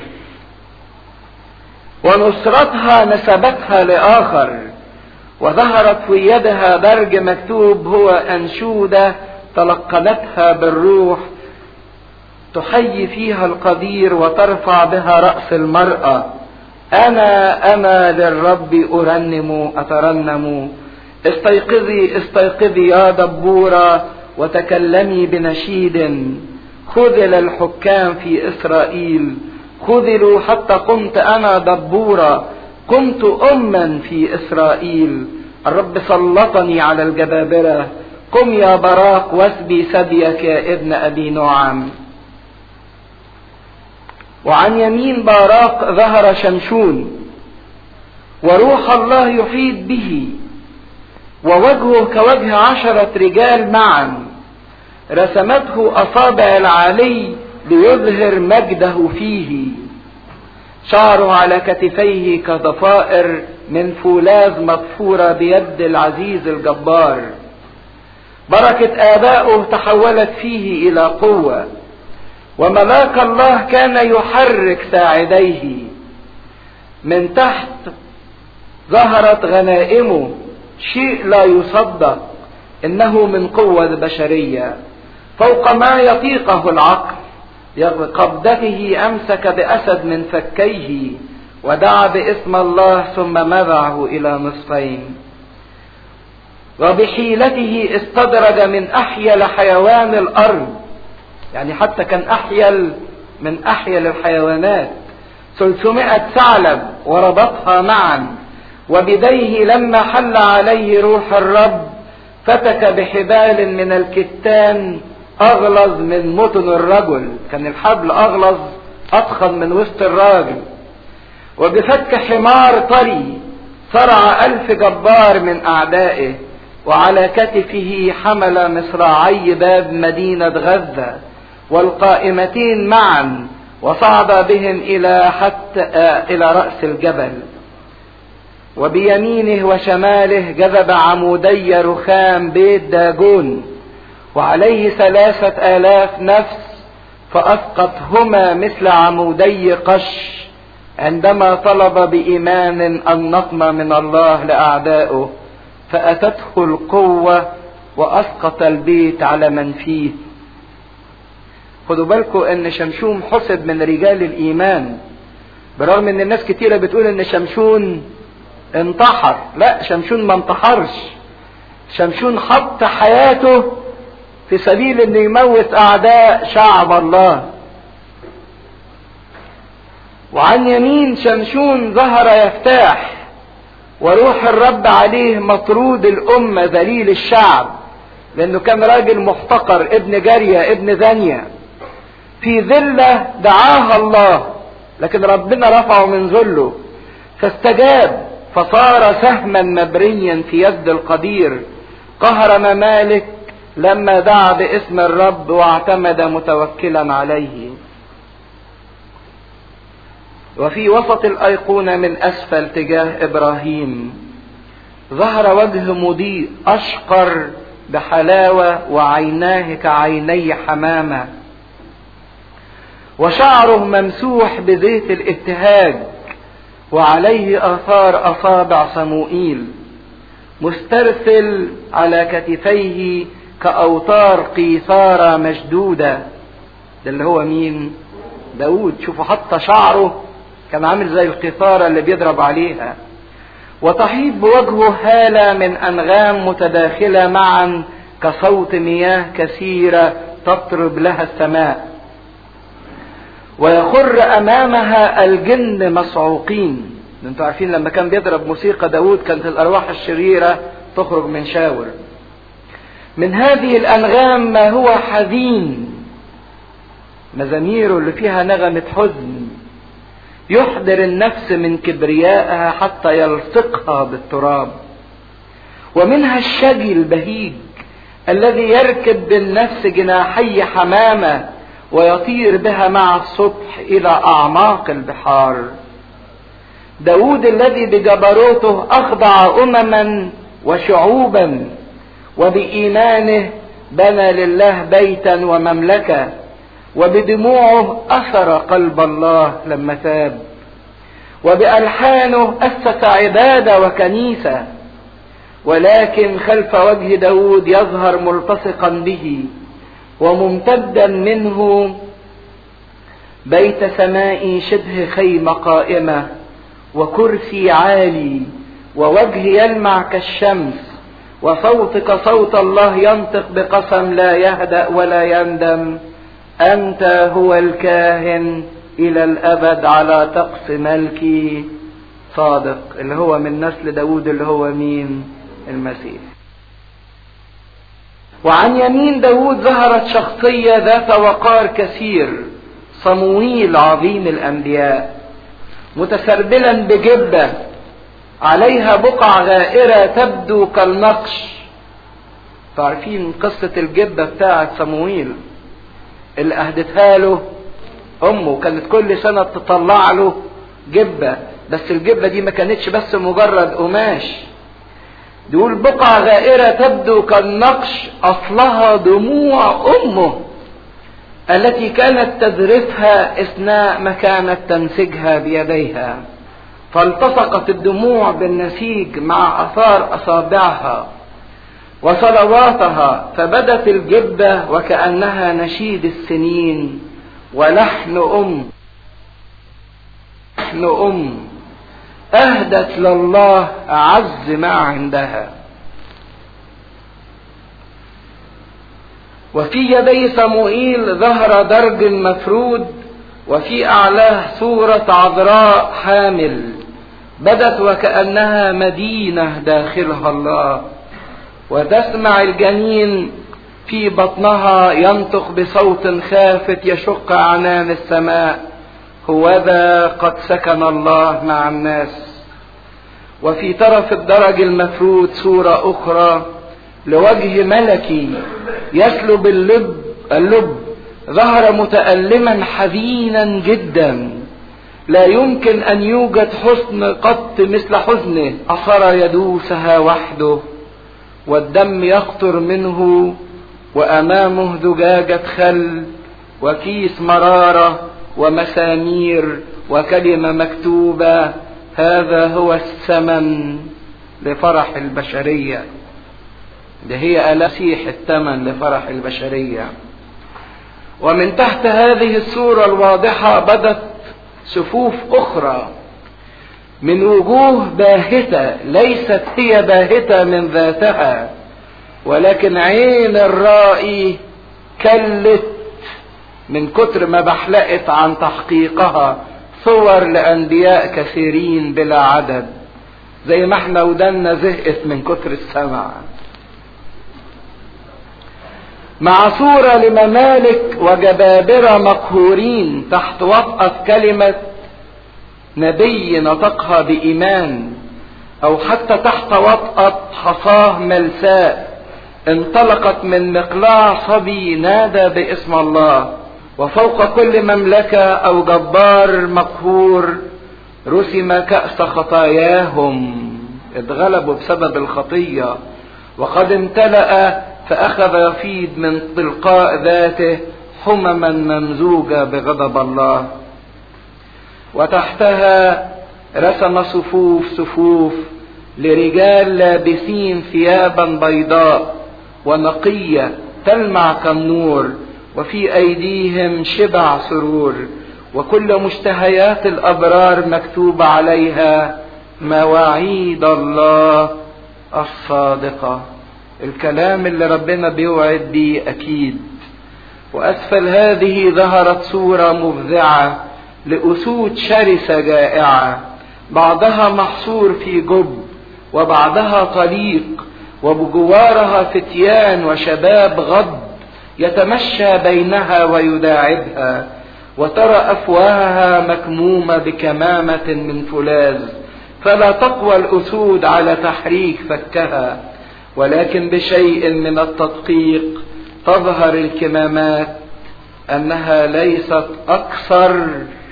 ونصرتها نسبتها لآخر وظهرت في يدها درج مكتوب هو أنشودة تلقنتها بالروح تحيي فيها القدير وترفع بها رأس المرأة أنا أنا للرب أرنم أترنم استيقظي استيقظي يا دبورة وتكلمي بنشيد خذل الحكام في إسرائيل خذلوا حتى قمت أنا دبورة قمت أما في إسرائيل الرب سلطني على الجبابرة قم يا براق واسبي سبيك يا ابن أبي نعم وعن يمين باراق ظهر شمشون وروح الله يحيط به ووجهه كوجه عشرة رجال معا رسمته أصابع العالي ليظهر مجده فيه شعره على كتفيه كضفائر من فولاذ مضفورة بيد العزيز الجبار بركة آبائه تحولت فيه إلى قوة وملاك الله كان يحرك ساعديه من تحت ظهرت غنائمه شيء لا يصدق انه من قوة بشرية فوق ما يطيقه العقل قبضته أمسك بأسد من فكيه ودعا باسم الله ثم مذعه إلى نصفين وبحيلته استدرج من أحيل حيوان الأرض يعني حتى كان أحيل من أحيل الحيوانات 300 ثعلب وربطها معا وبديه لما حل عليه روح الرب فتك بحبال من الكتان أغلظ من متن الرجل كان الحبل أغلظ أضخم من وسط الراجل وبفك حمار طري صرع ألف جبار من أعدائه وعلى كتفه حمل مصراعي باب مدينة غزة والقائمتين معا وصعد بهم إلى حتى إلى رأس الجبل وبيمينه وشماله جذب عمودي رخام بيت داجون وعليه ثلاثة آلاف نفس فأسقطهما مثل عمودي قش عندما طلب بإيمان النقم من الله لأعدائه فأتته القوة وأسقط البيت على من فيه خدوا بالكم ان شمشون حسب من رجال الايمان برغم ان الناس كتيرة بتقول ان شمشون انتحر لا شمشون ما انتحرش شمشون حط حياته في سبيل انه يموت اعداء شعب الله وعن يمين شمشون ظهر يفتاح وروح الرب عليه مطرود الأمة ذليل الشعب لأنه كان راجل محتقر ابن جارية ابن ذانية في ذلة دعاها الله لكن ربنا رفعه من ذله فاستجاب فصار سهما مبريا في يد القدير قهر ممالك لما دعا باسم الرب واعتمد متوكلا عليه وفي وسط الأيقونة من أسفل تجاه إبراهيم ظهر وجه مضيء أشقر بحلاوة وعيناه كعيني حمامة وشعره ممسوح بزيت الابتهاج وعليه آثار أصابع صموئيل مسترسل على كتفيه كأوتار قيثارة مشدودة ده اللي هو مين داود شوفوا حتى شعره كان عامل زي القيثارة اللي بيضرب عليها وتحيط بوجهه هالة من أنغام متداخلة معا كصوت مياه كثيرة تطرب لها السماء ويخر أمامها الجن مصعوقين انتوا عارفين لما كان بيضرب موسيقى داود كانت الأرواح الشريرة تخرج من شاور من هذه الأنغام ما هو حزين مزاميره اللي فيها نغمة حزن يحضر النفس من كبريائها حتى يلصقها بالتراب ومنها الشجي البهيج الذي يركب بالنفس جناحي حمامة ويطير بها مع الصبح إلى أعماق البحار داود الذي بجبروته أخضع أمما وشعوبا وبإيمانه بنى لله بيتا ومملكة وبدموعه أثر قلب الله لما تاب وبألحانه أسس عبادة وكنيسة ولكن خلف وجه داود يظهر ملتصقا به وممتدا منه بيت سمائي شبه خيمة قائمة وكرسي عالي ووجه يلمع كالشمس وصوتك صوت الله ينطق بقسم لا يهدأ ولا يندم أنت هو الكاهن إلى الأبد على طقس ملكي صادق اللي هو من نسل داود اللي هو مين المسيح وعن يمين داود ظهرت شخصية ذات وقار كثير صمويل عظيم الأنبياء متسربلا بجبة عليها بقع غائرة تبدو كالنقش تعرفين قصة الجبة بتاعت صمويل اللي أهدتها له أمه كانت كل سنة تطلع له جبة بس الجبة دي ما كانتش بس مجرد قماش دول بقع غائرة تبدو كالنقش أصلها دموع أمه التي كانت تذرفها أثناء ما كانت تنسجها بيديها فالتصقت الدموع بالنسيج مع أثار أصابعها وصلواتها فبدت الجبة وكأنها نشيد السنين ولحن أم لحن أم أهدت لله أعز ما عندها وفي يدي صموئيل ظهر درج مفرود وفي أعلاه صورة عذراء حامل بدت وكأنها مدينة داخلها الله وتسمع الجنين في بطنها ينطق بصوت خافت يشق أعنان السماء هوذا قد سكن الله مع الناس وفي طرف الدرج المفرود صورة أخرى لوجه ملكي يسلب اللب اللب ظهر متألما حزينا جدا لا يمكن أن يوجد حزن قط مثل حزنه أصر يدوسها وحده والدم يقطر منه وأمامه زجاجة خل وكيس مرارة ومسامير وكلمة مكتوبة هذا هو الثمن لفرح البشرية ده هي ألاسيح الثمن لفرح البشرية ومن تحت هذه الصورة الواضحة بدت صفوف أخرى من وجوه باهتة ليست هي باهتة من ذاتها ولكن عين الرائي كلت من كتر ما بحلقت عن تحقيقها صور لأنبياء كثيرين بلا عدد زي ما احنا ودنا زهقت من كتر السمع مع صورة لممالك وجبابرة مقهورين تحت وطأة كلمة نبي نطقها بإيمان أو حتى تحت وطأة حصاه ملساء انطلقت من مقلاع صبي نادى باسم الله وفوق كل مملكة أو جبار مقهور رسم كأس خطاياهم اتغلبوا بسبب الخطية وقد امتلأ فأخذ يفيض من تلقاء ذاته حمما ممزوجة بغضب الله وتحتها رسم صفوف صفوف لرجال لابسين ثيابا بيضاء ونقية تلمع كالنور وفي أيديهم شبع سرور وكل مشتهيات الأبرار مكتوب عليها مواعيد الله الصادقة الكلام اللي ربنا بيوعد بيه أكيد وأسفل هذه ظهرت صورة مفزعة لأسود شرسة جائعة بعضها محصور في جب وبعضها طليق وبجوارها فتيان وشباب غض يتمشى بينها ويداعبها وترى أفواهها مكمومة بكمامة من فولاذ فلا تقوى الأسود على تحريك فكها ولكن بشيء من التدقيق تظهر الكمامات أنها ليست أكثر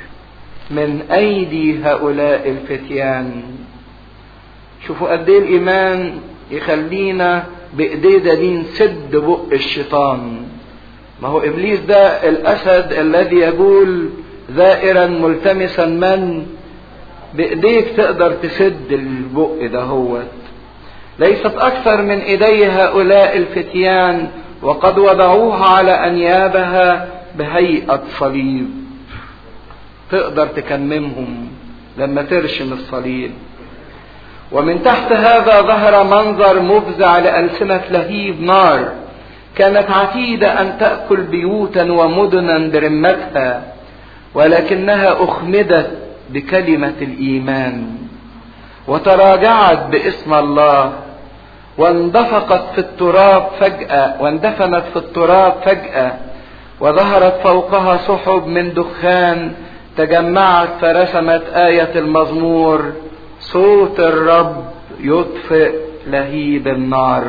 من أيدي هؤلاء الفتيان شوفوا قد ايه الإيمان يخلينا بإيدينا دي نسد بق الشيطان ما هو إبليس ده الأسد الذي يقول زائرا ملتمسا من بإيديك تقدر تسد البق ده هو ليست أكثر من إيدي هؤلاء الفتيان وقد وضعوها على أنيابها بهيئة صليب تقدر تكممهم لما ترشم الصليب ومن تحت هذا ظهر منظر مفزع لألسنة لهيب نار كانت عتيدة أن تأكل بيوتا ومدنا برمتها ولكنها أخمدت بكلمة الإيمان وتراجعت باسم الله واندفقت في التراب فجأة واندفنت في التراب فجأة وظهرت فوقها سحب من دخان تجمعت فرسمت آية المزمور صوت الرب يطفئ لهيب النار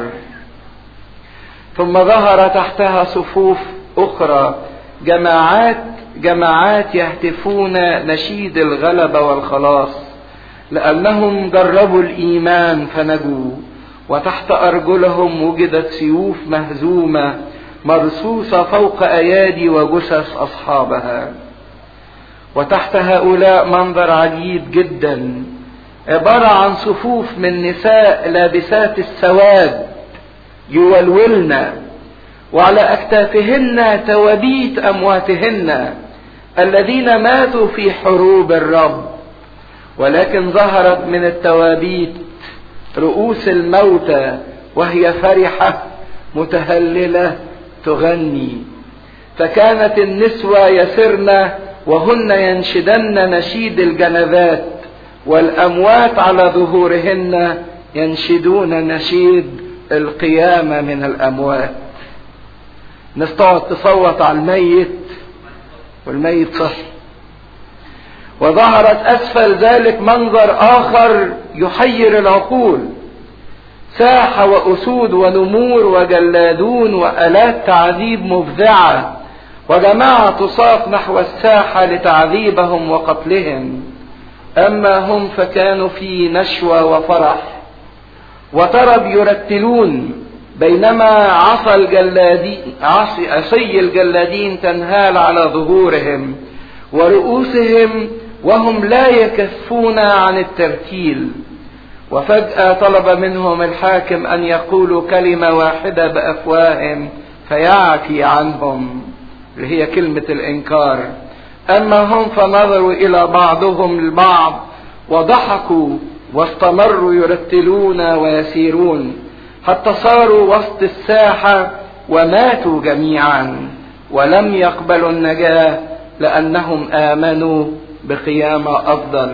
ثم ظهر تحتها صفوف أخرى جماعات جماعات يهتفون نشيد الغلبة والخلاص لأنهم جربوا الإيمان فنجوا وتحت أرجلهم وجدت سيوف مهزومة مرصوصة فوق أيادي وجثث أصحابها وتحت هؤلاء منظر عجيب جدا عبارة عن صفوف من نساء لابسات السواد يولولن وعلى أكتافهن توابيت أمواتهن الذين ماتوا في حروب الرب ولكن ظهرت من التوابيت رؤوس الموتى وهي فرحة متهللة تغني فكانت النسوة يسرن وهن ينشدن نشيد الجنبات والأموات على ظهورهن ينشدون نشيد القيامة من الأموات الناس تقعد تصوت على الميت والميت صحي وظهرت أسفل ذلك منظر آخر يحير العقول ساحة وأسود ونمور وجلادون وآلات تعذيب مفزعة وجماعة تساق نحو الساحة لتعذيبهم وقتلهم أما هم فكانوا في نشوة وفرح وطرب يرتلون بينما عصا الجلادين عصي, عصي الجلادين تنهال على ظهورهم ورؤوسهم وهم لا يكفون عن الترتيل وفجأة طلب منهم الحاكم أن يقولوا كلمة واحدة بأفواههم فيعفي عنهم اللي هي كلمة الإنكار أما هم فنظروا إلى بعضهم البعض وضحكوا واستمروا يرتلون ويسيرون حتى صاروا وسط الساحة وماتوا جميعا ولم يقبلوا النجاة لأنهم آمنوا بقيامة أفضل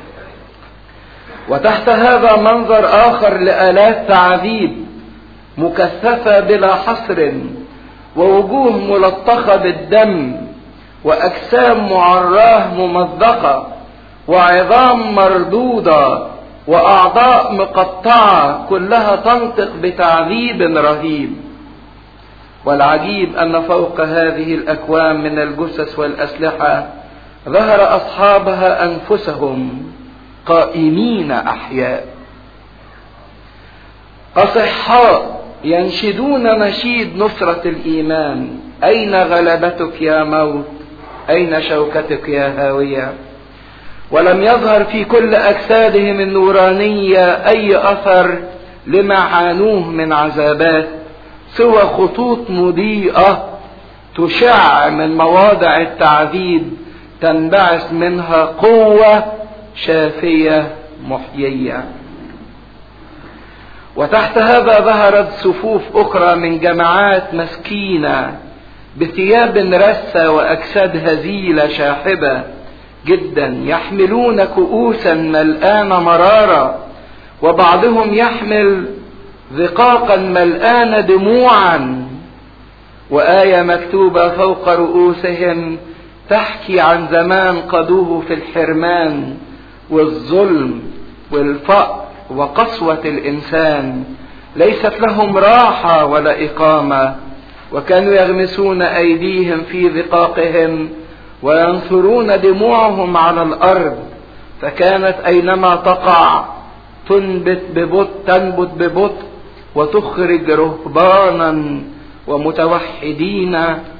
وتحت هذا منظر آخر لآلات تعذيب مكثفة بلا حصر ووجوه ملطخة بالدم وأجسام معراه ممزقة وعظام مردودة وأعضاء مقطعة كلها تنطق بتعذيب رهيب والعجيب أن فوق هذه الأكوام من الجثث والأسلحة ظهر أصحابها أنفسهم قائمين أحياء أصحاء ينشدون نشيد نصرة الإيمان أين غلبتك يا موت أين شوكتك يا هاوية ولم يظهر في كل أجسادهم النورانية أي أثر لما عانوه من عذابات سوى خطوط مضيئة تشع من مواضع التعذيب تنبعث منها قوة شافية محيية وتحت هذا ظهرت صفوف أخرى من جماعات مسكينة بثياب رثة وأجساد هزيلة شاحبة جدا يحملون كؤوسا ملآن مرارة وبعضهم يحمل ذقاقا ملآن دموعا وآية مكتوبة فوق رؤوسهم تحكي عن زمان قضوه في الحرمان والظلم والفقر وقسوة الإنسان ليست لهم راحة ولا إقامة وكانوا يغمسون أيديهم في ذقاقهم وينثرون دموعهم على الأرض فكانت أينما تقع تنبت ببطء تنبت ببطء وتخرج رهبانا ومتوحدين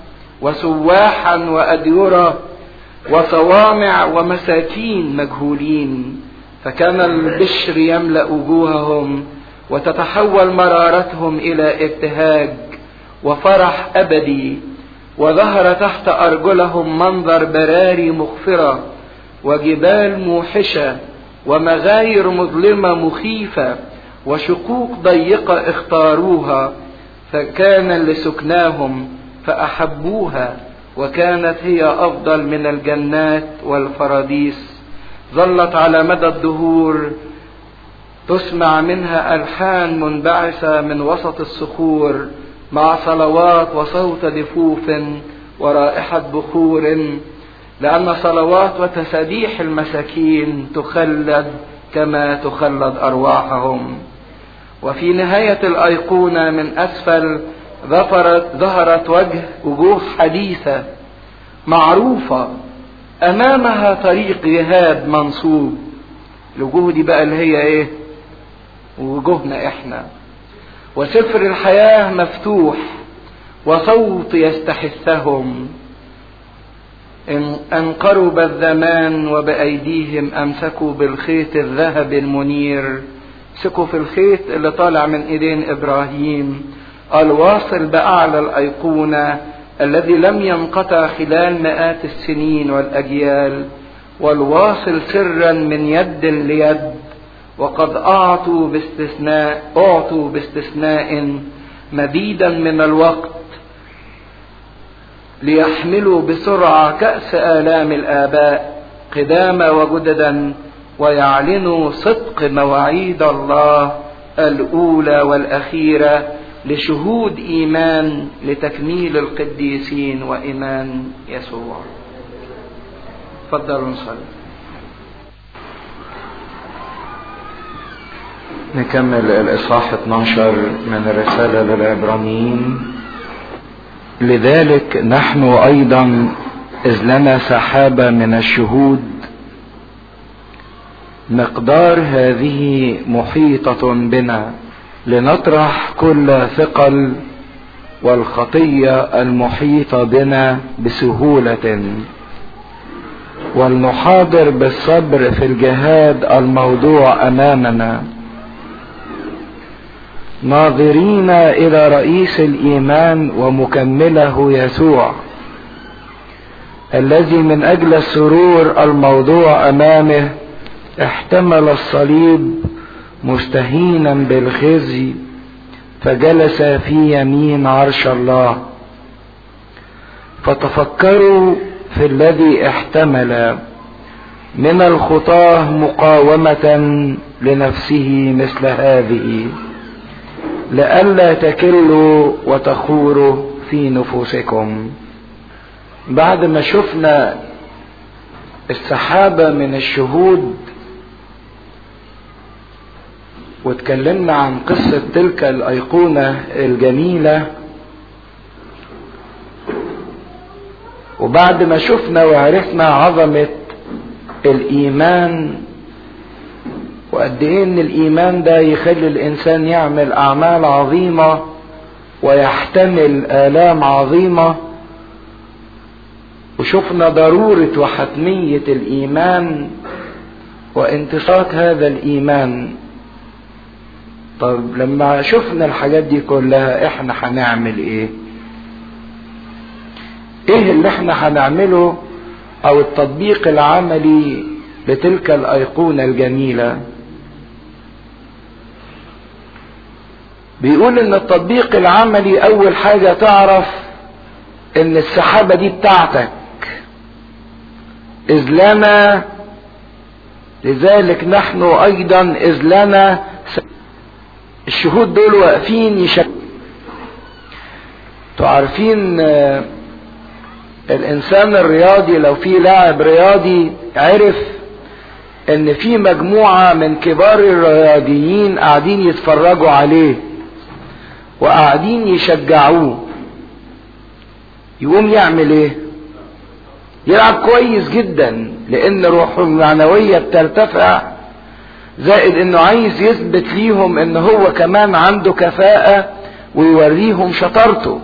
وسواحا وأديرة وصوامع ومساكين مجهولين فكان البشر يملأ وجوههم وتتحول مرارتهم إلى ابتهاج وفرح أبدي وظهر تحت أرجلهم منظر براري مغفرة وجبال موحشة ومغاير مظلمة مخيفة وشقوق ضيقة اختاروها فكان لسكناهم فأحبوها وكانت هي أفضل من الجنات والفراديس ظلت على مدى الدهور تسمع منها ألحان منبعثة من وسط الصخور مع صلوات وصوت دفوف ورائحة بخور لأن صلوات وتسابيح المساكين تخلد كما تخلد أرواحهم وفي نهاية الأيقونة من أسفل ظهرت ظهرت وجه وجوه حديثة معروفة أمامها طريق ذهاب منصوب الوجوه دي بقى اللي هي إيه؟ وجوهنا إحنا وسفر الحياة مفتوح وصوت يستحثهم إن, أن قرب الزمان وبأيديهم أمسكوا بالخيط الذهب المنير امسكوا في الخيط اللي طالع من إيدين إبراهيم الواصل بأعلى الأيقونة الذي لم ينقطع خلال مئات السنين والأجيال والواصل سرا من يد ليد وقد أعطوا باستثناء أعطوا باستثناء مديدا من الوقت ليحملوا بسرعة كأس آلام الآباء قداما وجددا ويعلنوا صدق مواعيد الله الأولى والأخيرة لشهود إيمان لتكميل القديسين وإيمان يسوع تفضلوا نصلي نكمل الإصحاح 12 من الرسالة للعبرانيين لذلك نحن أيضا إذ لنا سحابة من الشهود مقدار هذه محيطة بنا لنطرح كل ثقل والخطية المحيطة بنا بسهولة ولنحاضر بالصبر في الجهاد الموضوع أمامنا ناظرين إلى رئيس الإيمان ومكمله يسوع الذي من أجل السرور الموضوع أمامه احتمل الصليب مستهينا بالخزي فجلس في يمين عرش الله فتفكروا في الذي احتمل من الخطاه مقاومة لنفسه مثل هذه لئلا تكلوا وتخوروا في نفوسكم بعد ما شفنا السحابة من الشهود واتكلمنا عن قصة تلك الأيقونة الجميلة وبعد ما شفنا وعرفنا عظمة الإيمان وقد إيه إن الإيمان ده يخلي الإنسان يعمل أعمال عظيمة ويحتمل آلام عظيمة وشفنا ضرورة وحتمية الإيمان وانتصار هذا الإيمان طب لما شفنا الحاجات دي كلها احنا هنعمل ايه ايه اللي احنا هنعمله او التطبيق العملي لتلك الايقونة الجميلة بيقول ان التطبيق العملي اول حاجة تعرف ان السحابة دي بتاعتك اذ لنا لذلك نحن ايضا اذ لنا الشهود دول واقفين يشك تعرفين الانسان الرياضي لو في لاعب رياضي عرف ان في مجموعة من كبار الرياضيين قاعدين يتفرجوا عليه وقاعدين يشجعوه يقوم يعمل ايه يلعب كويس جدا لان روحه المعنوية بترتفع زائد انه عايز يثبت ليهم ان هو كمان عنده كفاءة ويوريهم شطارته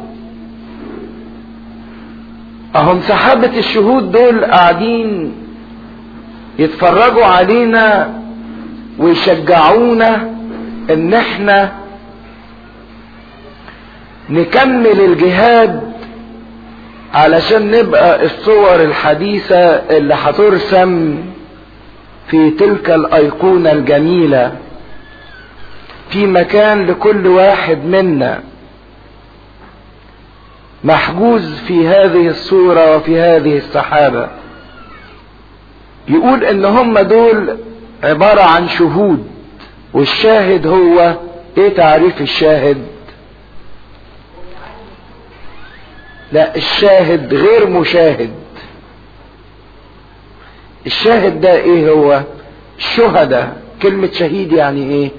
اهم سحابة الشهود دول قاعدين يتفرجوا علينا ويشجعونا ان احنا نكمل الجهاد علشان نبقى الصور الحديثة اللي هترسم في تلك الايقونة الجميلة في مكان لكل واحد منا محجوز في هذه الصورة وفي هذه السحابة يقول ان هم دول عبارة عن شهود والشاهد هو ايه تعريف الشاهد لا الشاهد غير مشاهد الشاهد ده ايه هو الشهداء كلمة شهيد يعني ايه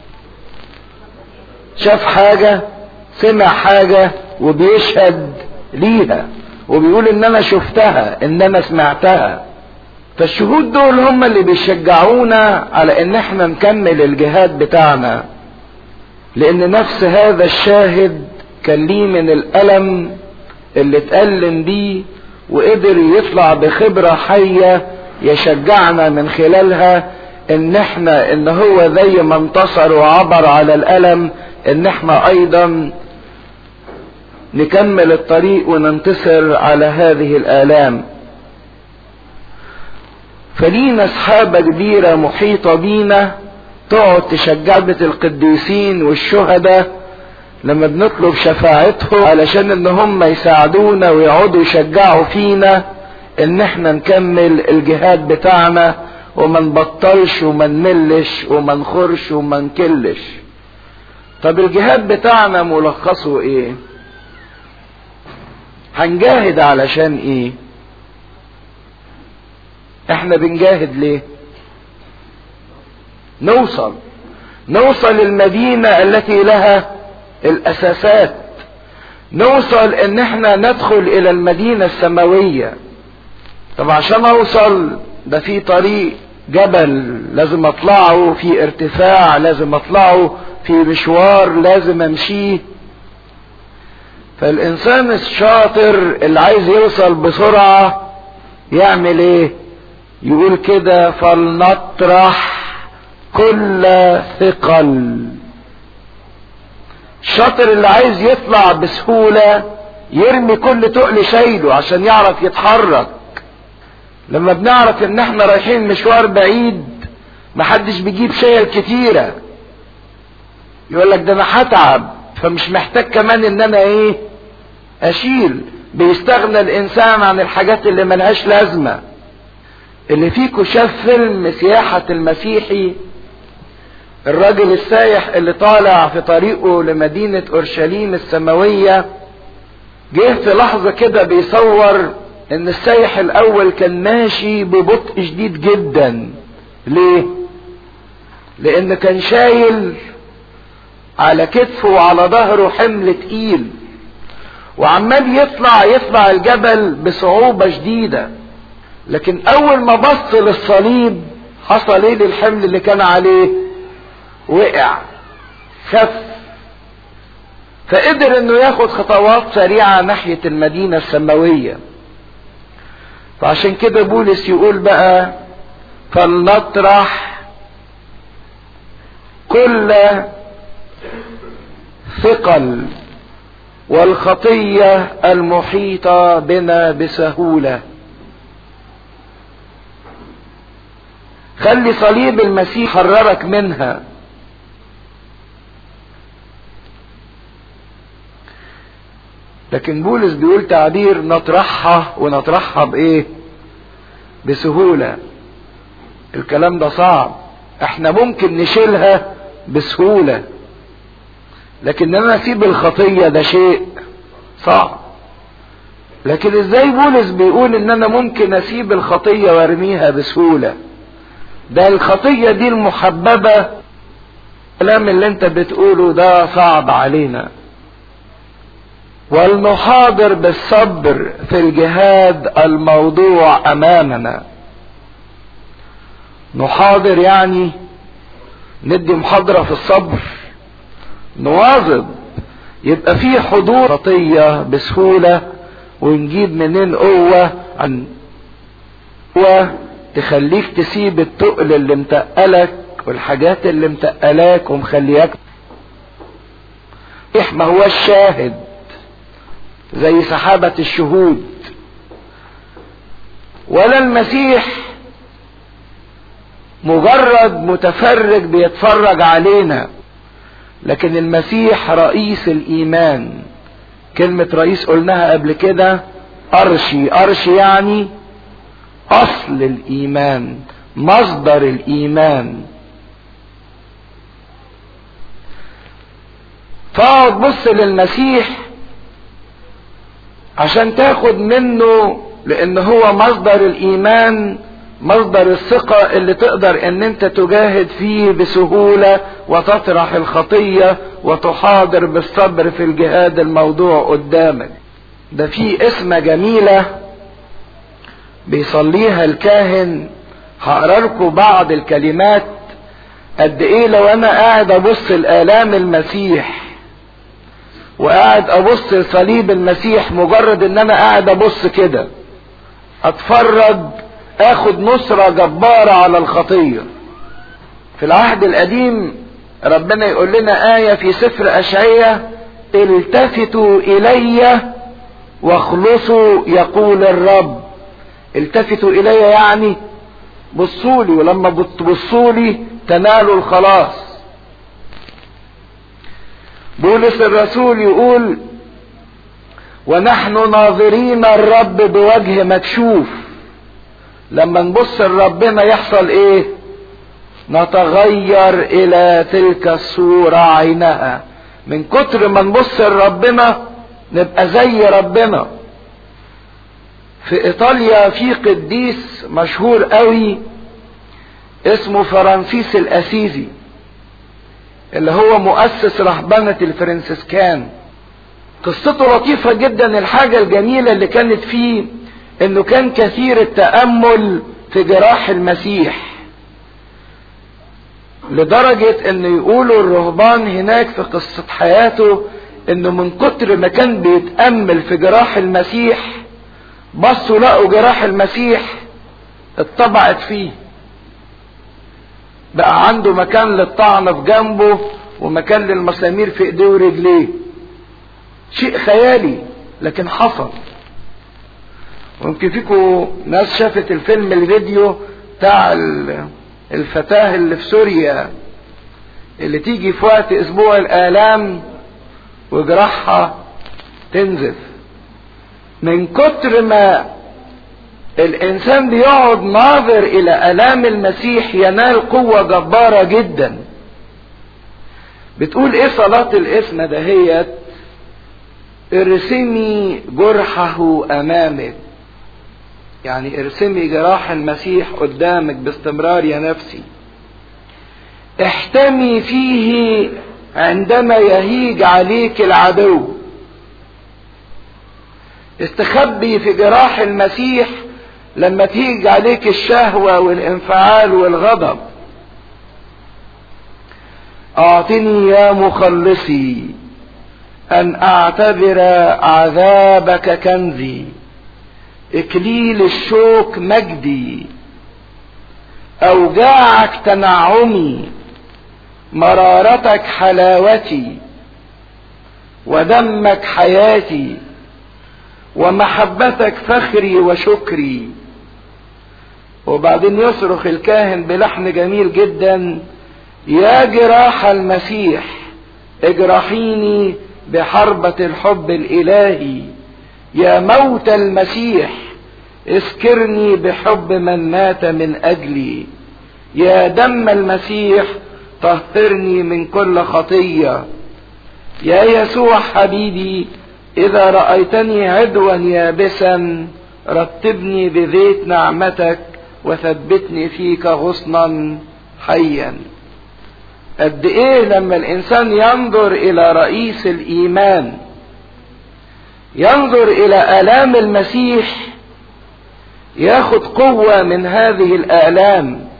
شاف حاجة سمع حاجة وبيشهد ليها وبيقول ان انا شفتها ان انا سمعتها فالشهود دول هم اللي بيشجعونا على ان احنا نكمل الجهاد بتاعنا لان نفس هذا الشاهد كان ليه من الالم اللي اتألم بيه وقدر يطلع بخبرة حية يشجعنا من خلالها ان احنا ان هو زي ما انتصر وعبر على الالم ان احنا ايضا نكمل الطريق وننتصر على هذه الآلام فلينا سحابة كبيرة محيطة بينا تقعد تشجعبة القديسين والشهداء لما بنطلب شفاعتهم علشان ان هم يساعدونا ويقعدوا يشجعوا فينا ان احنا نكمل الجهاد بتاعنا وما نبطلش وما نملش وما نخرش وما نكلش طب الجهاد بتاعنا ملخصه ايه هنجاهد علشان ايه احنا بنجاهد ليه نوصل نوصل المدينة التي لها الاساسات نوصل ان احنا ندخل الى المدينة السماوية طب عشان اوصل ده في طريق جبل لازم اطلعه في ارتفاع لازم اطلعه في مشوار لازم امشيه فالانسان الشاطر اللي عايز يوصل بسرعة يعمل ايه يقول كده فلنطرح كل ثقل الشاطر اللي عايز يطلع بسهولة يرمي كل تقل شايله عشان يعرف يتحرك لما بنعرف ان احنا رايحين مشوار بعيد محدش بيجيب شايل كتيرة يقول لك ده انا هتعب فمش محتاج كمان ان انا ايه اشيل بيستغنى الانسان عن الحاجات اللي ملهاش لازمة اللي فيكو شاف فيلم سياحة المسيحي الراجل السايح اللي طالع في طريقه لمدينة اورشليم السماوية جه في لحظة كده بيصور ان السايح الاول كان ماشي ببطء شديد جدا ليه لان كان شايل على كتفه وعلى ظهره حمل تقيل وعمال يطلع يطلع الجبل بصعوبة شديدة لكن اول ما بص للصليب حصل ايه للحمل اللي كان عليه وقع خف فقدر انه ياخد خطوات سريعة ناحية المدينة السماوية فعشان كده بولس يقول بقى فلنطرح كل ثقل والخطية المحيطة بنا بسهولة خلي صليب المسيح حررك منها لكن بولس بيقول تعبير نطرحها ونطرحها بايه بسهولة الكلام ده صعب احنا ممكن نشيلها بسهولة لكن انا اسيب الخطية ده شيء صعب لكن ازاي بولس بيقول ان انا ممكن اسيب الخطية وارميها بسهولة ده الخطية دي المحببة الكلام اللي انت بتقوله ده صعب علينا ولنحاضر بالصبر في الجهاد الموضوع امامنا نحاضر يعني ندي محاضرة في الصبر نواظب يبقى في حضور خطية بسهولة ونجيب منين قوة عن قوة تخليك تسيب التقل اللي متقلك والحاجات اللي متقلاك ومخلياك ما هو الشاهد زي سحابة الشهود ولا المسيح مجرد متفرج بيتفرج علينا لكن المسيح رئيس الايمان كلمة رئيس قلناها قبل كده ارشي ارشي يعني اصل الايمان مصدر الايمان فاقعد بص للمسيح عشان تاخد منه لان هو مصدر الايمان مصدر الثقة اللي تقدر ان انت تجاهد فيه بسهولة وتطرح الخطية وتحاضر بالصبر في الجهاد الموضوع قدامك ده في اسمة جميلة بيصليها الكاهن هقرا لكم بعض الكلمات قد ايه لو انا قاعد ابص لالام المسيح وقاعد ابص لصليب المسيح مجرد ان انا قاعد ابص كده اتفرج اخد نصرة جبارة على الخطية في العهد القديم ربنا يقول لنا آية في سفر أشعية التفتوا الي واخلصوا يقول الرب التفتوا الي يعني بصوا لي ولما بتبصوا لي تنالوا الخلاص بولس الرسول يقول ونحن ناظرين الرب بوجه مكشوف لما نبص لربنا يحصل ايه نتغير الى تلك الصورة عينها من كتر ما نبص لربنا نبقى زي ربنا في ايطاليا في قديس مشهور قوي اسمه فرانسيس الاسيزي اللي هو مؤسس رهبنة الفرنسيسكان قصته لطيفة جدا الحاجة الجميلة اللي كانت فيه انه كان كثير التأمل في جراح المسيح لدرجة ان يقولوا الرهبان هناك في قصة حياته انه من كتر ما كان بيتأمل في جراح المسيح بصوا لقوا جراح المسيح اتطبعت فيه بقى عنده مكان للطعن في جنبه ومكان للمسامير في ايديه ورجليه شيء خيالي لكن حصل ويمكن فيكم ناس شافت الفيلم الفيديو بتاع الفتاة اللي في سوريا اللي تيجي في وقت اسبوع الالام وجراحها تنزف من كتر ما الانسان بيقعد ناظر الى الام المسيح ينال قوة جبارة جدا بتقول ايه صلاة الاسم دهيت ارسمي جرحه امامك يعني ارسمي جراح المسيح قدامك باستمرار يا نفسي احتمي فيه عندما يهيج عليك العدو استخبي في جراح المسيح لما تيج عليك الشهوة والانفعال والغضب اعطني يا مخلصي ان اعتبر عذابك كنزي اكليل الشوك مجدي اوجاعك تنعمي مرارتك حلاوتي ودمك حياتي ومحبتك فخري وشكري وبعدين يصرخ الكاهن بلحن جميل جدا يا جراح المسيح اجرحيني بحربة الحب الالهي يا موت المسيح اسكرني بحب من مات من اجلي يا دم المسيح طهرني من كل خطية يا يسوع حبيبي اذا رأيتني عدوا يابسا رتبني بزيت نعمتك وثبتني فيك غصنا حيا قد ايه لما الانسان ينظر الى رئيس الايمان ينظر الى الام المسيح ياخد قوة من هذه الالام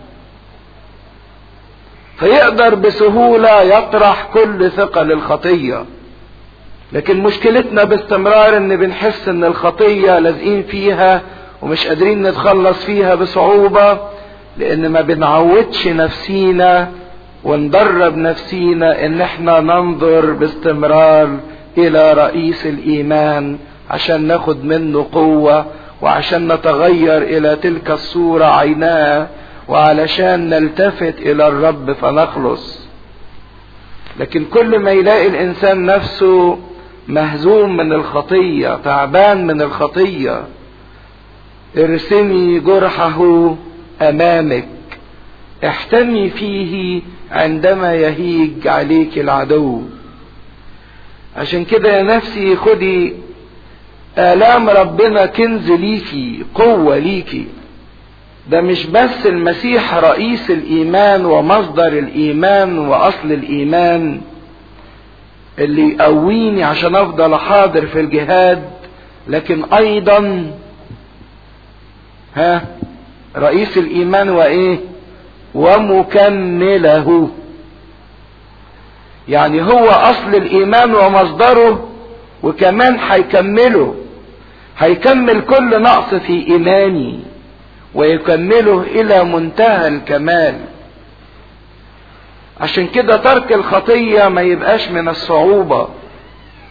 فيقدر بسهولة يطرح كل ثقل الخطية لكن مشكلتنا باستمرار ان بنحس ان الخطية لازقين فيها ومش قادرين نتخلص فيها بصعوبة لان ما بنعودش نفسينا وندرب نفسينا ان احنا ننظر باستمرار الى رئيس الايمان عشان ناخد منه قوة وعشان نتغير الى تلك الصورة عيناه وعلشان نلتفت الى الرب فنخلص لكن كل ما يلاقي الانسان نفسه مهزوم من الخطية تعبان من الخطية ارسمي جرحه امامك احتمي فيه عندما يهيج عليك العدو عشان كده يا نفسي خدي آلام ربنا كنز ليكي قوة ليكي ده مش بس المسيح رئيس الإيمان ومصدر الإيمان وأصل الإيمان اللي يقويني عشان أفضل حاضر في الجهاد لكن أيضا ها رئيس الإيمان وإيه ومكمله يعني هو اصل الايمان ومصدره وكمان هيكمله هيكمل كل نقص في ايماني ويكمله الى منتهى الكمال عشان كده ترك الخطية ما يبقاش من الصعوبة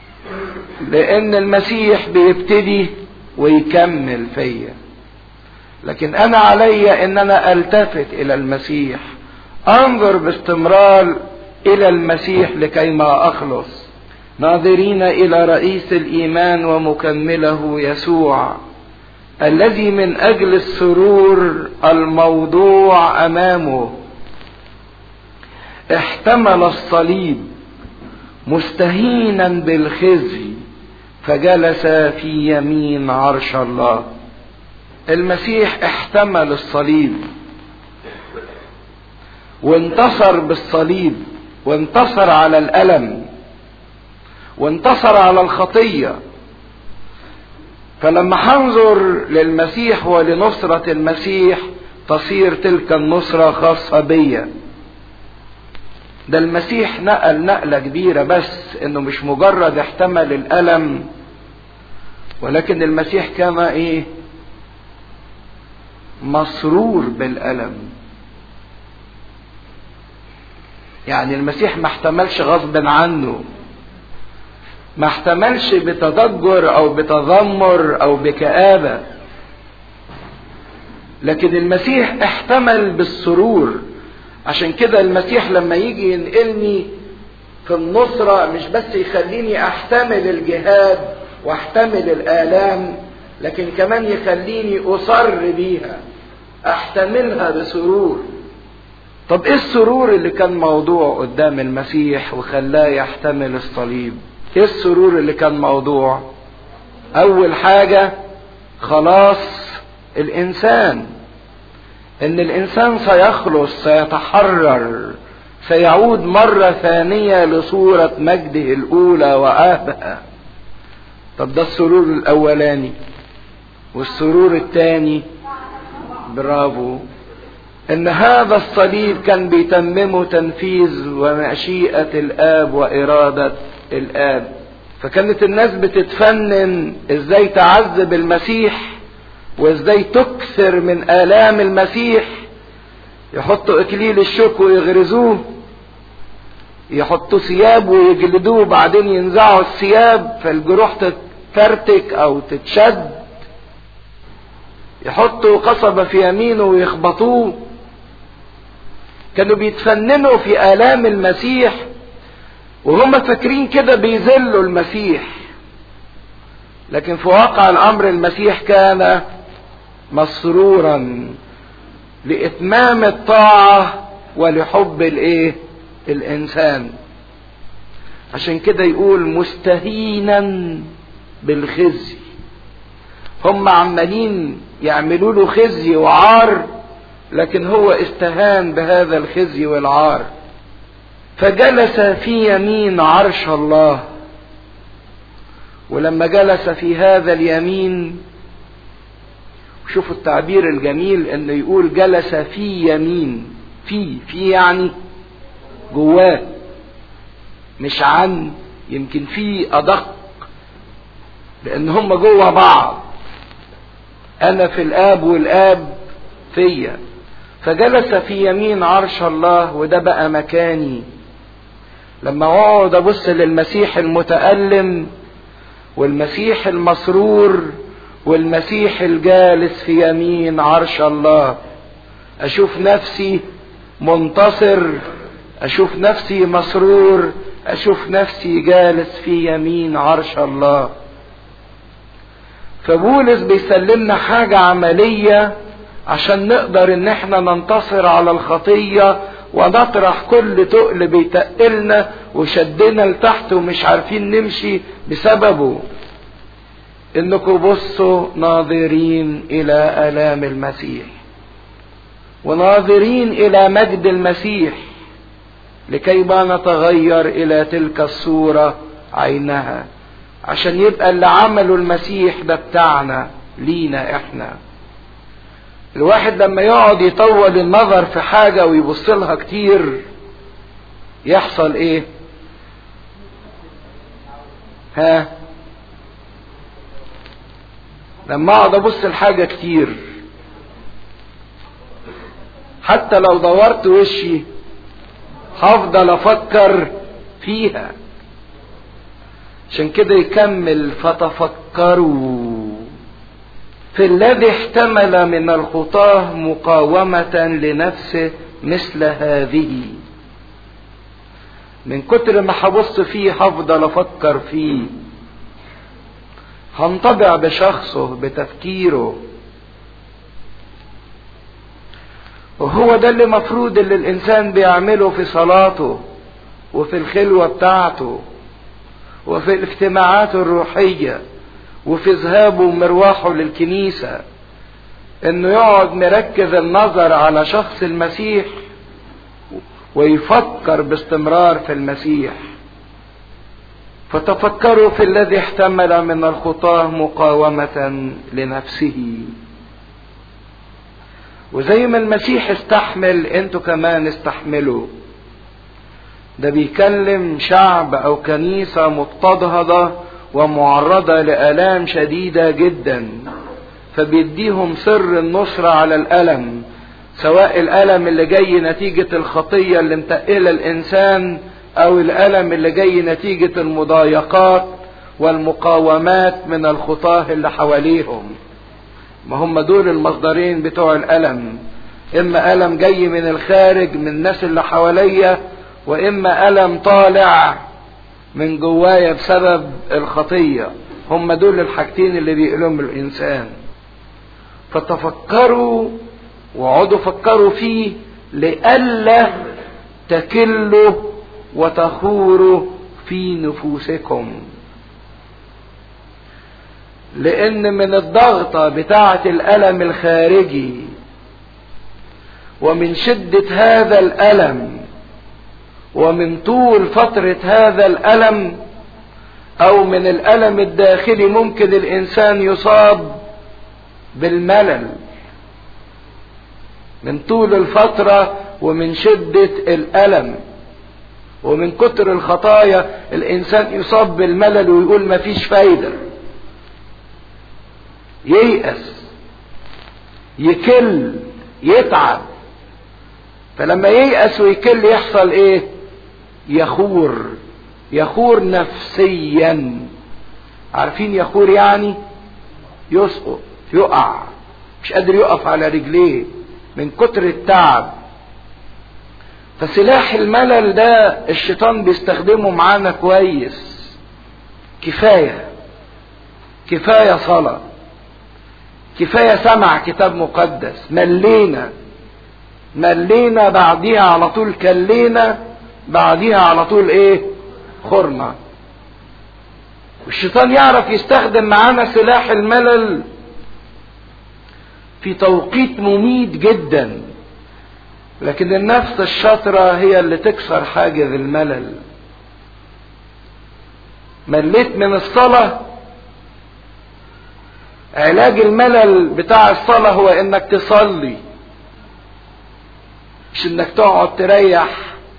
لان المسيح بيبتدي ويكمل فيا لكن انا علي ان انا التفت الى المسيح انظر باستمرار الى المسيح لكي ما اخلص ناظرين الى رئيس الايمان ومكمله يسوع الذي من اجل السرور الموضوع امامه احتمل الصليب مستهينا بالخزي فجلس في يمين عرش الله المسيح احتمل الصليب وانتصر بالصليب وانتصر على الالم وانتصر على الخطيه فلما هنظر للمسيح ولنصره المسيح تصير تلك النصره خاصه بيا ده المسيح نقل نقله كبيره بس انه مش مجرد احتمل الالم ولكن المسيح كان ايه مسرور بالالم يعني المسيح ما احتملش غصب عنه ما احتملش بتضجر او بتذمر او بكآبة لكن المسيح احتمل بالسرور عشان كده المسيح لما يجي ينقلني في النصرة مش بس يخليني احتمل الجهاد واحتمل الآلام لكن كمان يخليني أصر بيها أحتملها بسرور طب إيه السرور اللي كان موضوع قدام المسيح وخلاه يحتمل الصليب إيه السرور اللي كان موضوع أول حاجة خلاص الإنسان إن الإنسان سيخلص سيتحرر سيعود مرة ثانية لصورة مجده الأولى وآبها طب ده السرور الأولاني والسرور الثاني برافو ان هذا الصليب كان بيتممه تنفيذ ومشيئة الاب وارادة الاب فكانت الناس بتتفنن ازاي تعذب المسيح وازاي تكثر من الام المسيح يحطوا اكليل الشوك ويغرزوه يحطوا ثياب ويجلدوه بعدين ينزعوا الثياب فالجروح تتكرتك او تتشد يحطوا قصبة في يمينه ويخبطوه كانوا بيتفننوا في آلام المسيح وهم فاكرين كده بيذلوا المسيح لكن في واقع الأمر المسيح كان مسرورا لإتمام الطاعة ولحب الإيه؟ الإنسان عشان كده يقول مستهينا بالخزي هم عمالين يعملوا له خزي وعار لكن هو استهان بهذا الخزي والعار فجلس في يمين عرش الله ولما جلس في هذا اليمين شوفوا التعبير الجميل انه يقول جلس في يمين في في يعني جواه مش عن يمكن في ادق لان هم جوه بعض انا في الاب والاب فيا فجلس في يمين عرش الله وده بقى مكاني لما اقعد ابص للمسيح المتألم والمسيح المسرور والمسيح الجالس في يمين عرش الله اشوف نفسي منتصر اشوف نفسي مسرور اشوف نفسي جالس في يمين عرش الله فبولس بيسلمنا حاجة عملية عشان نقدر ان احنا ننتصر على الخطية ونطرح كل تقل بيتقلنا وشدنا لتحت ومش عارفين نمشي بسببه انكم بصوا ناظرين الى الام المسيح وناظرين الى مجد المسيح لكي ما نتغير الى تلك الصورة عينها عشان يبقى اللي عمله المسيح ده بتاعنا لينا احنا الواحد لما يقعد يطول النظر في حاجة ويبص لها كتير يحصل ايه ها لما اقعد ابص لحاجة كتير حتى لو دورت وشي هفضل افكر فيها عشان كده يكمل فتفكروا في الذي احتمل من الخطاه مقاومة لنفسه مثل هذه من كتر ما هبص فيه هفضل افكر فيه هنطبع بشخصه بتفكيره وهو ده اللي مفروض اللي الانسان بيعمله في صلاته وفي الخلوة بتاعته وفي الاجتماعات الروحية وفي ذهابه ومرواحه للكنيسة انه يقعد مركز النظر على شخص المسيح ويفكر باستمرار في المسيح فتفكروا في الذي احتمل من الخطاه مقاومة لنفسه وزي ما المسيح استحمل انتوا كمان استحملوا ده بيكلم شعب او كنيسة مضطهدة ومعرضة لآلام شديدة جدا فبيديهم سر النصرة على الألم سواء الألم اللي جاي نتيجة الخطية اللي متقلة الإنسان أو الألم اللي جاي نتيجة المضايقات والمقاومات من الخطاة اللي حواليهم ما هم دول المصدرين بتوع الألم إما ألم جاي من الخارج من الناس اللي حواليا وإما ألم طالع من جوايا بسبب الخطية هم دول الحاجتين اللي بيقلهم الإنسان فتفكروا وقعدوا فكروا فيه لئلا تكلوا وتخوروا في نفوسكم لان من الضغطة بتاعة الالم الخارجي ومن شدة هذا الالم ومن طول فترة هذا الالم او من الالم الداخلي ممكن الانسان يصاب بالملل من طول الفترة ومن شدة الألم ومن كتر الخطايا الإنسان يصاب بالملل ويقول مفيش فايدة ييأس يكل يتعب فلما ييأس ويكل يحصل ايه يخور يخور نفسيا عارفين يخور يعني يسقط يقع مش قادر يقف على رجليه من كتر التعب فسلاح الملل ده الشيطان بيستخدمه معانا كويس كفاية كفاية صلاة كفاية سمع كتاب مقدس ملينا ملينا بعديها على طول كلينا بعديها على طول ايه خرنا والشيطان يعرف يستخدم معانا سلاح الملل في توقيت مميت جدا لكن النفس الشاطرة هي اللي تكسر حاجز الملل مليت من الصلاة علاج الملل بتاع الصلاة هو انك تصلي مش انك تقعد تريح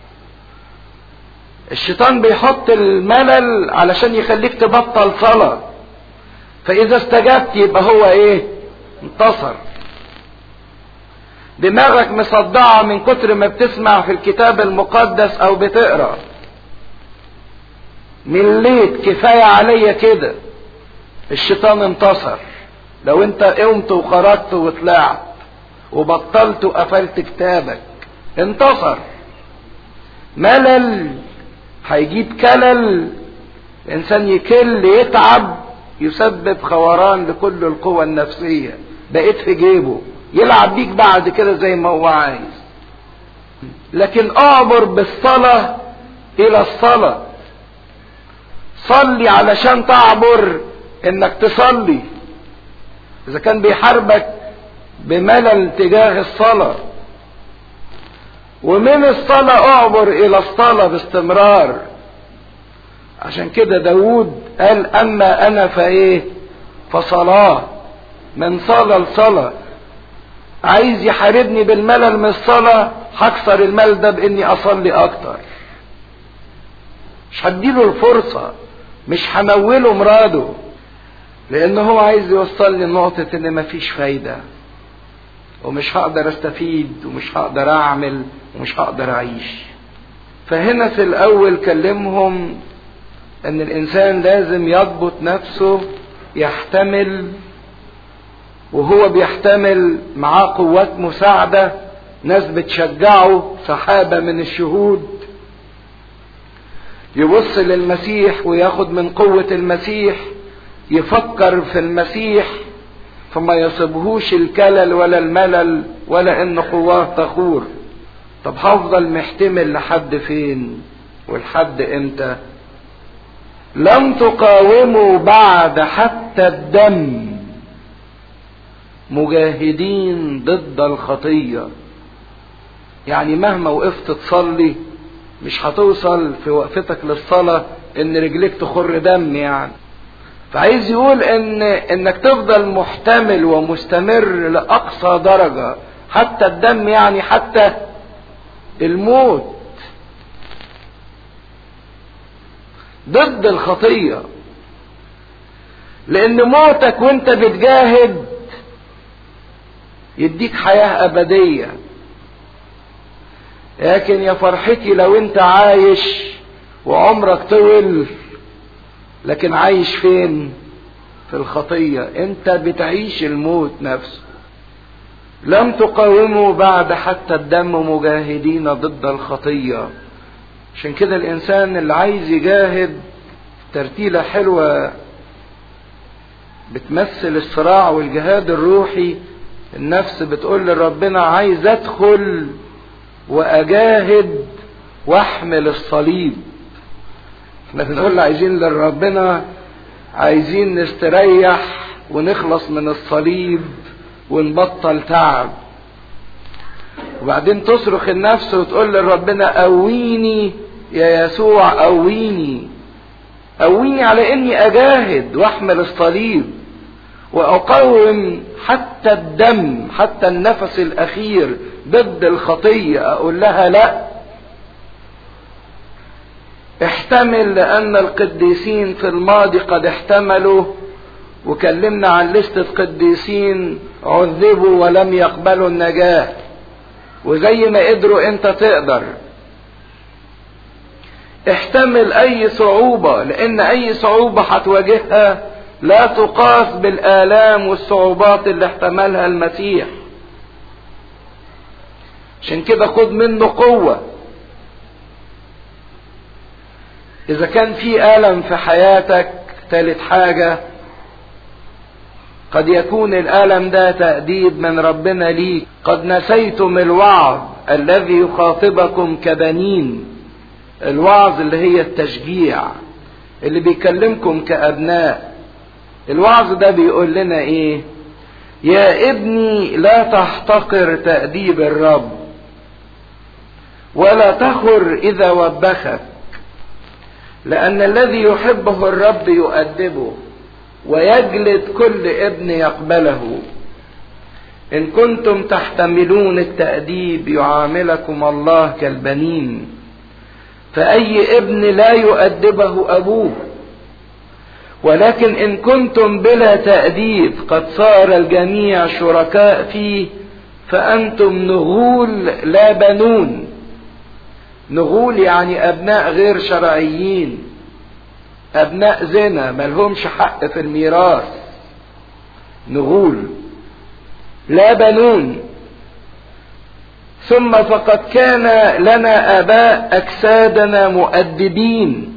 الشيطان بيحط الملل علشان يخليك تبطل صلاة فاذا استجبت يبقى هو ايه انتصر دماغك مصدعة من كتر ما بتسمع في الكتاب المقدس او بتقرا مليت كفاية عليا كده الشيطان انتصر لو انت قمت وخرجت وطلعت وبطلت وقفلت كتابك انتصر ملل هيجيب كلل الانسان يكل يتعب يسبب خوران لكل القوى النفسية بقيت في جيبه يلعب بيك بعد كده زي ما هو عايز لكن اعبر بالصلاة الى الصلاة صلي علشان تعبر انك تصلي اذا كان بيحاربك بملل تجاه الصلاة ومن الصلاة اعبر الى الصلاة باستمرار عشان كده داود قال اما انا فايه فصلاة من صلاة لصلاة عايز يحاربني بالملل من الصلاة هكسر الملل ده باني اصلي اكتر مش هديله الفرصة مش هموله مراده لان هو عايز يوصل لي نقطة ان مفيش فايدة ومش هقدر استفيد ومش هقدر اعمل ومش هقدر اعيش فهنا في الاول كلمهم ان الانسان لازم يضبط نفسه يحتمل وهو بيحتمل معاه قوات مساعدة ناس بتشجعه سحابة من الشهود يبص للمسيح وياخد من قوة المسيح يفكر في المسيح فما يصيبهوش الكلل ولا الملل ولا ان قواه تخور طب هفضل محتمل لحد فين ولحد امتى لم تقاوموا بعد حتى الدم مجاهدين ضد الخطية يعني مهما وقفت تصلي مش هتوصل في وقفتك للصلاة ان رجليك تخر دم يعني فعايز يقول ان انك تفضل محتمل ومستمر لاقصى درجة حتى الدم يعني حتى الموت ضد الخطية لان موتك وانت بتجاهد يديك حياة ابدية لكن يا فرحتي لو انت عايش وعمرك طول لكن عايش فين في الخطية انت بتعيش الموت نفسه لم تقاوموا بعد حتى الدم مجاهدين ضد الخطية عشان كده الانسان اللي عايز يجاهد ترتيلة حلوة بتمثل الصراع والجهاد الروحي النفس بتقول لربنا عايز ادخل واجاهد واحمل الصليب احنا بنقول عايزين لربنا عايزين نستريح ونخلص من الصليب ونبطل تعب وبعدين تصرخ النفس وتقول لربنا قويني يا يسوع قويني قويني على اني اجاهد واحمل الصليب واقاوم حتى الدم حتى النفس الاخير ضد الخطيه اقول لها لا احتمل لان القديسين في الماضي قد احتملوا وكلمنا عن لستة قديسين عذبوا ولم يقبلوا النجاة وزي ما قدروا انت تقدر احتمل اي صعوبة لان اي صعوبة هتواجهها لا تقاس بالالام والصعوبات اللي احتملها المسيح عشان كده خد منه قوة اذا كان في الم في حياتك ثالث حاجة قد يكون الالم ده تأديب من ربنا ليك قد نسيتم الوعظ الذي يخاطبكم كبنين الوعظ اللي هي التشجيع اللي بيكلمكم كأبناء الوعظ ده بيقول لنا ايه يا ابني لا تحتقر تأديب الرب ولا تخر اذا وبخك لان الذي يحبه الرب يؤدبه ويجلد كل ابن يقبله ان كنتم تحتملون التاديب يعاملكم الله كالبنين فاي ابن لا يؤدبه ابوه ولكن ان كنتم بلا تاديب قد صار الجميع شركاء فيه فانتم نغول لا بنون نغول يعني ابناء غير شرعيين ابناء زنا ملهمش حق في الميراث نغول لا بنون ثم فقد كان لنا اباء اجسادنا مؤدبين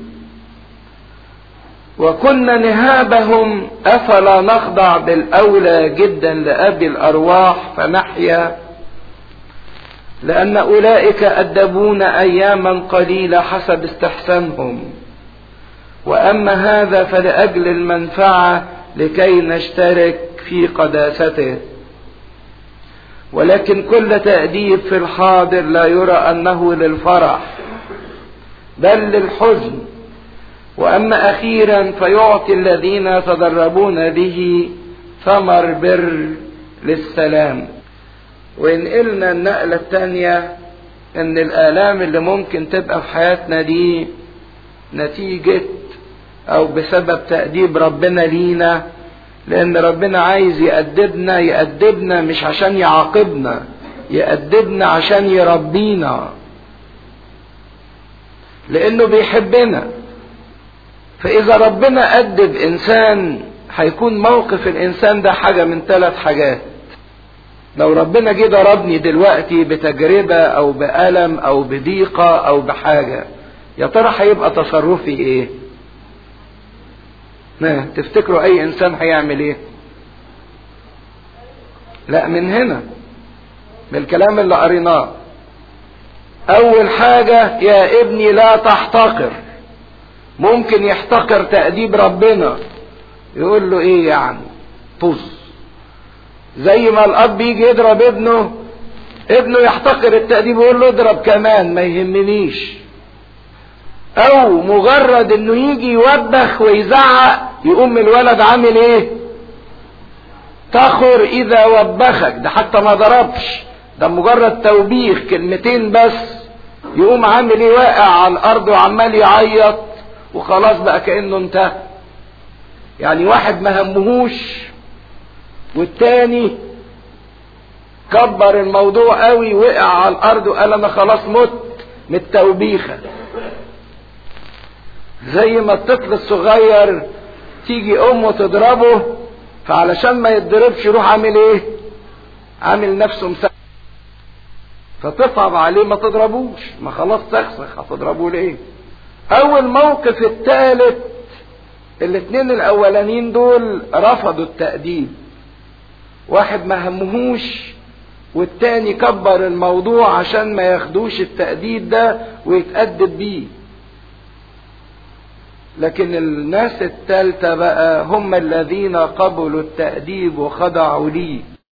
وكنا نهابهم افلا نخضع بالاولى جدا لابي الارواح فنحيا لان اولئك ادبونا اياما قليله حسب استحسانهم واما هذا فلاجل المنفعه لكي نشترك في قداسته ولكن كل تاديب في الحاضر لا يرى انه للفرح بل للحزن واما اخيرا فيعطي الذين يتدربون به ثمر بر للسلام وينقلنا النقله الثانيه ان الالام اللي ممكن تبقى في حياتنا دي نتيجه او بسبب تأديب ربنا لينا لان ربنا عايز يأدبنا يأدبنا مش عشان يعاقبنا يأدبنا عشان يربينا لانه بيحبنا فاذا ربنا ادب انسان هيكون موقف الانسان ده حاجة من ثلاث حاجات لو ربنا جه ضربني دلوقتي بتجربة او بألم او بضيقة او بحاجة يا ترى هيبقى تصرفي ايه ما تفتكروا اي انسان هيعمل ايه لا من هنا من الكلام اللي قريناه اول حاجة يا ابني لا تحتقر ممكن يحتقر تأديب ربنا يقول له ايه يعني طز زي ما الاب يجي يضرب ابنه ابنه يحتقر التأديب ويقول له اضرب كمان ما يهمنيش او مجرد انه يجي يوبخ ويزعق يقوم الولد عامل ايه تخر اذا وبخك ده حتى ما ضربش ده مجرد توبيخ كلمتين بس يقوم عامل ايه واقع على الارض وعمال يعيط وخلاص بقى كانه انتهى يعني واحد ما همهوش والتاني كبر الموضوع قوي وقع على الارض وقال انا خلاص مت من التوبيخه زي ما الطفل الصغير تيجي امه تضربه فعلشان ما يتضربش يروح عامل ايه عامل نفسه مسخ فتصعب عليه ما تضربوش ما خلاص سخسخ هتضربه ليه اول موقف الثالث الاثنين الاولانيين دول رفضوا التأديب واحد ما همهوش والتاني كبر الموضوع عشان ما ياخدوش التأديب ده ويتأدب بيه لكن الناس التالتة بقى هم الذين قبلوا التأديب وخضعوا ليه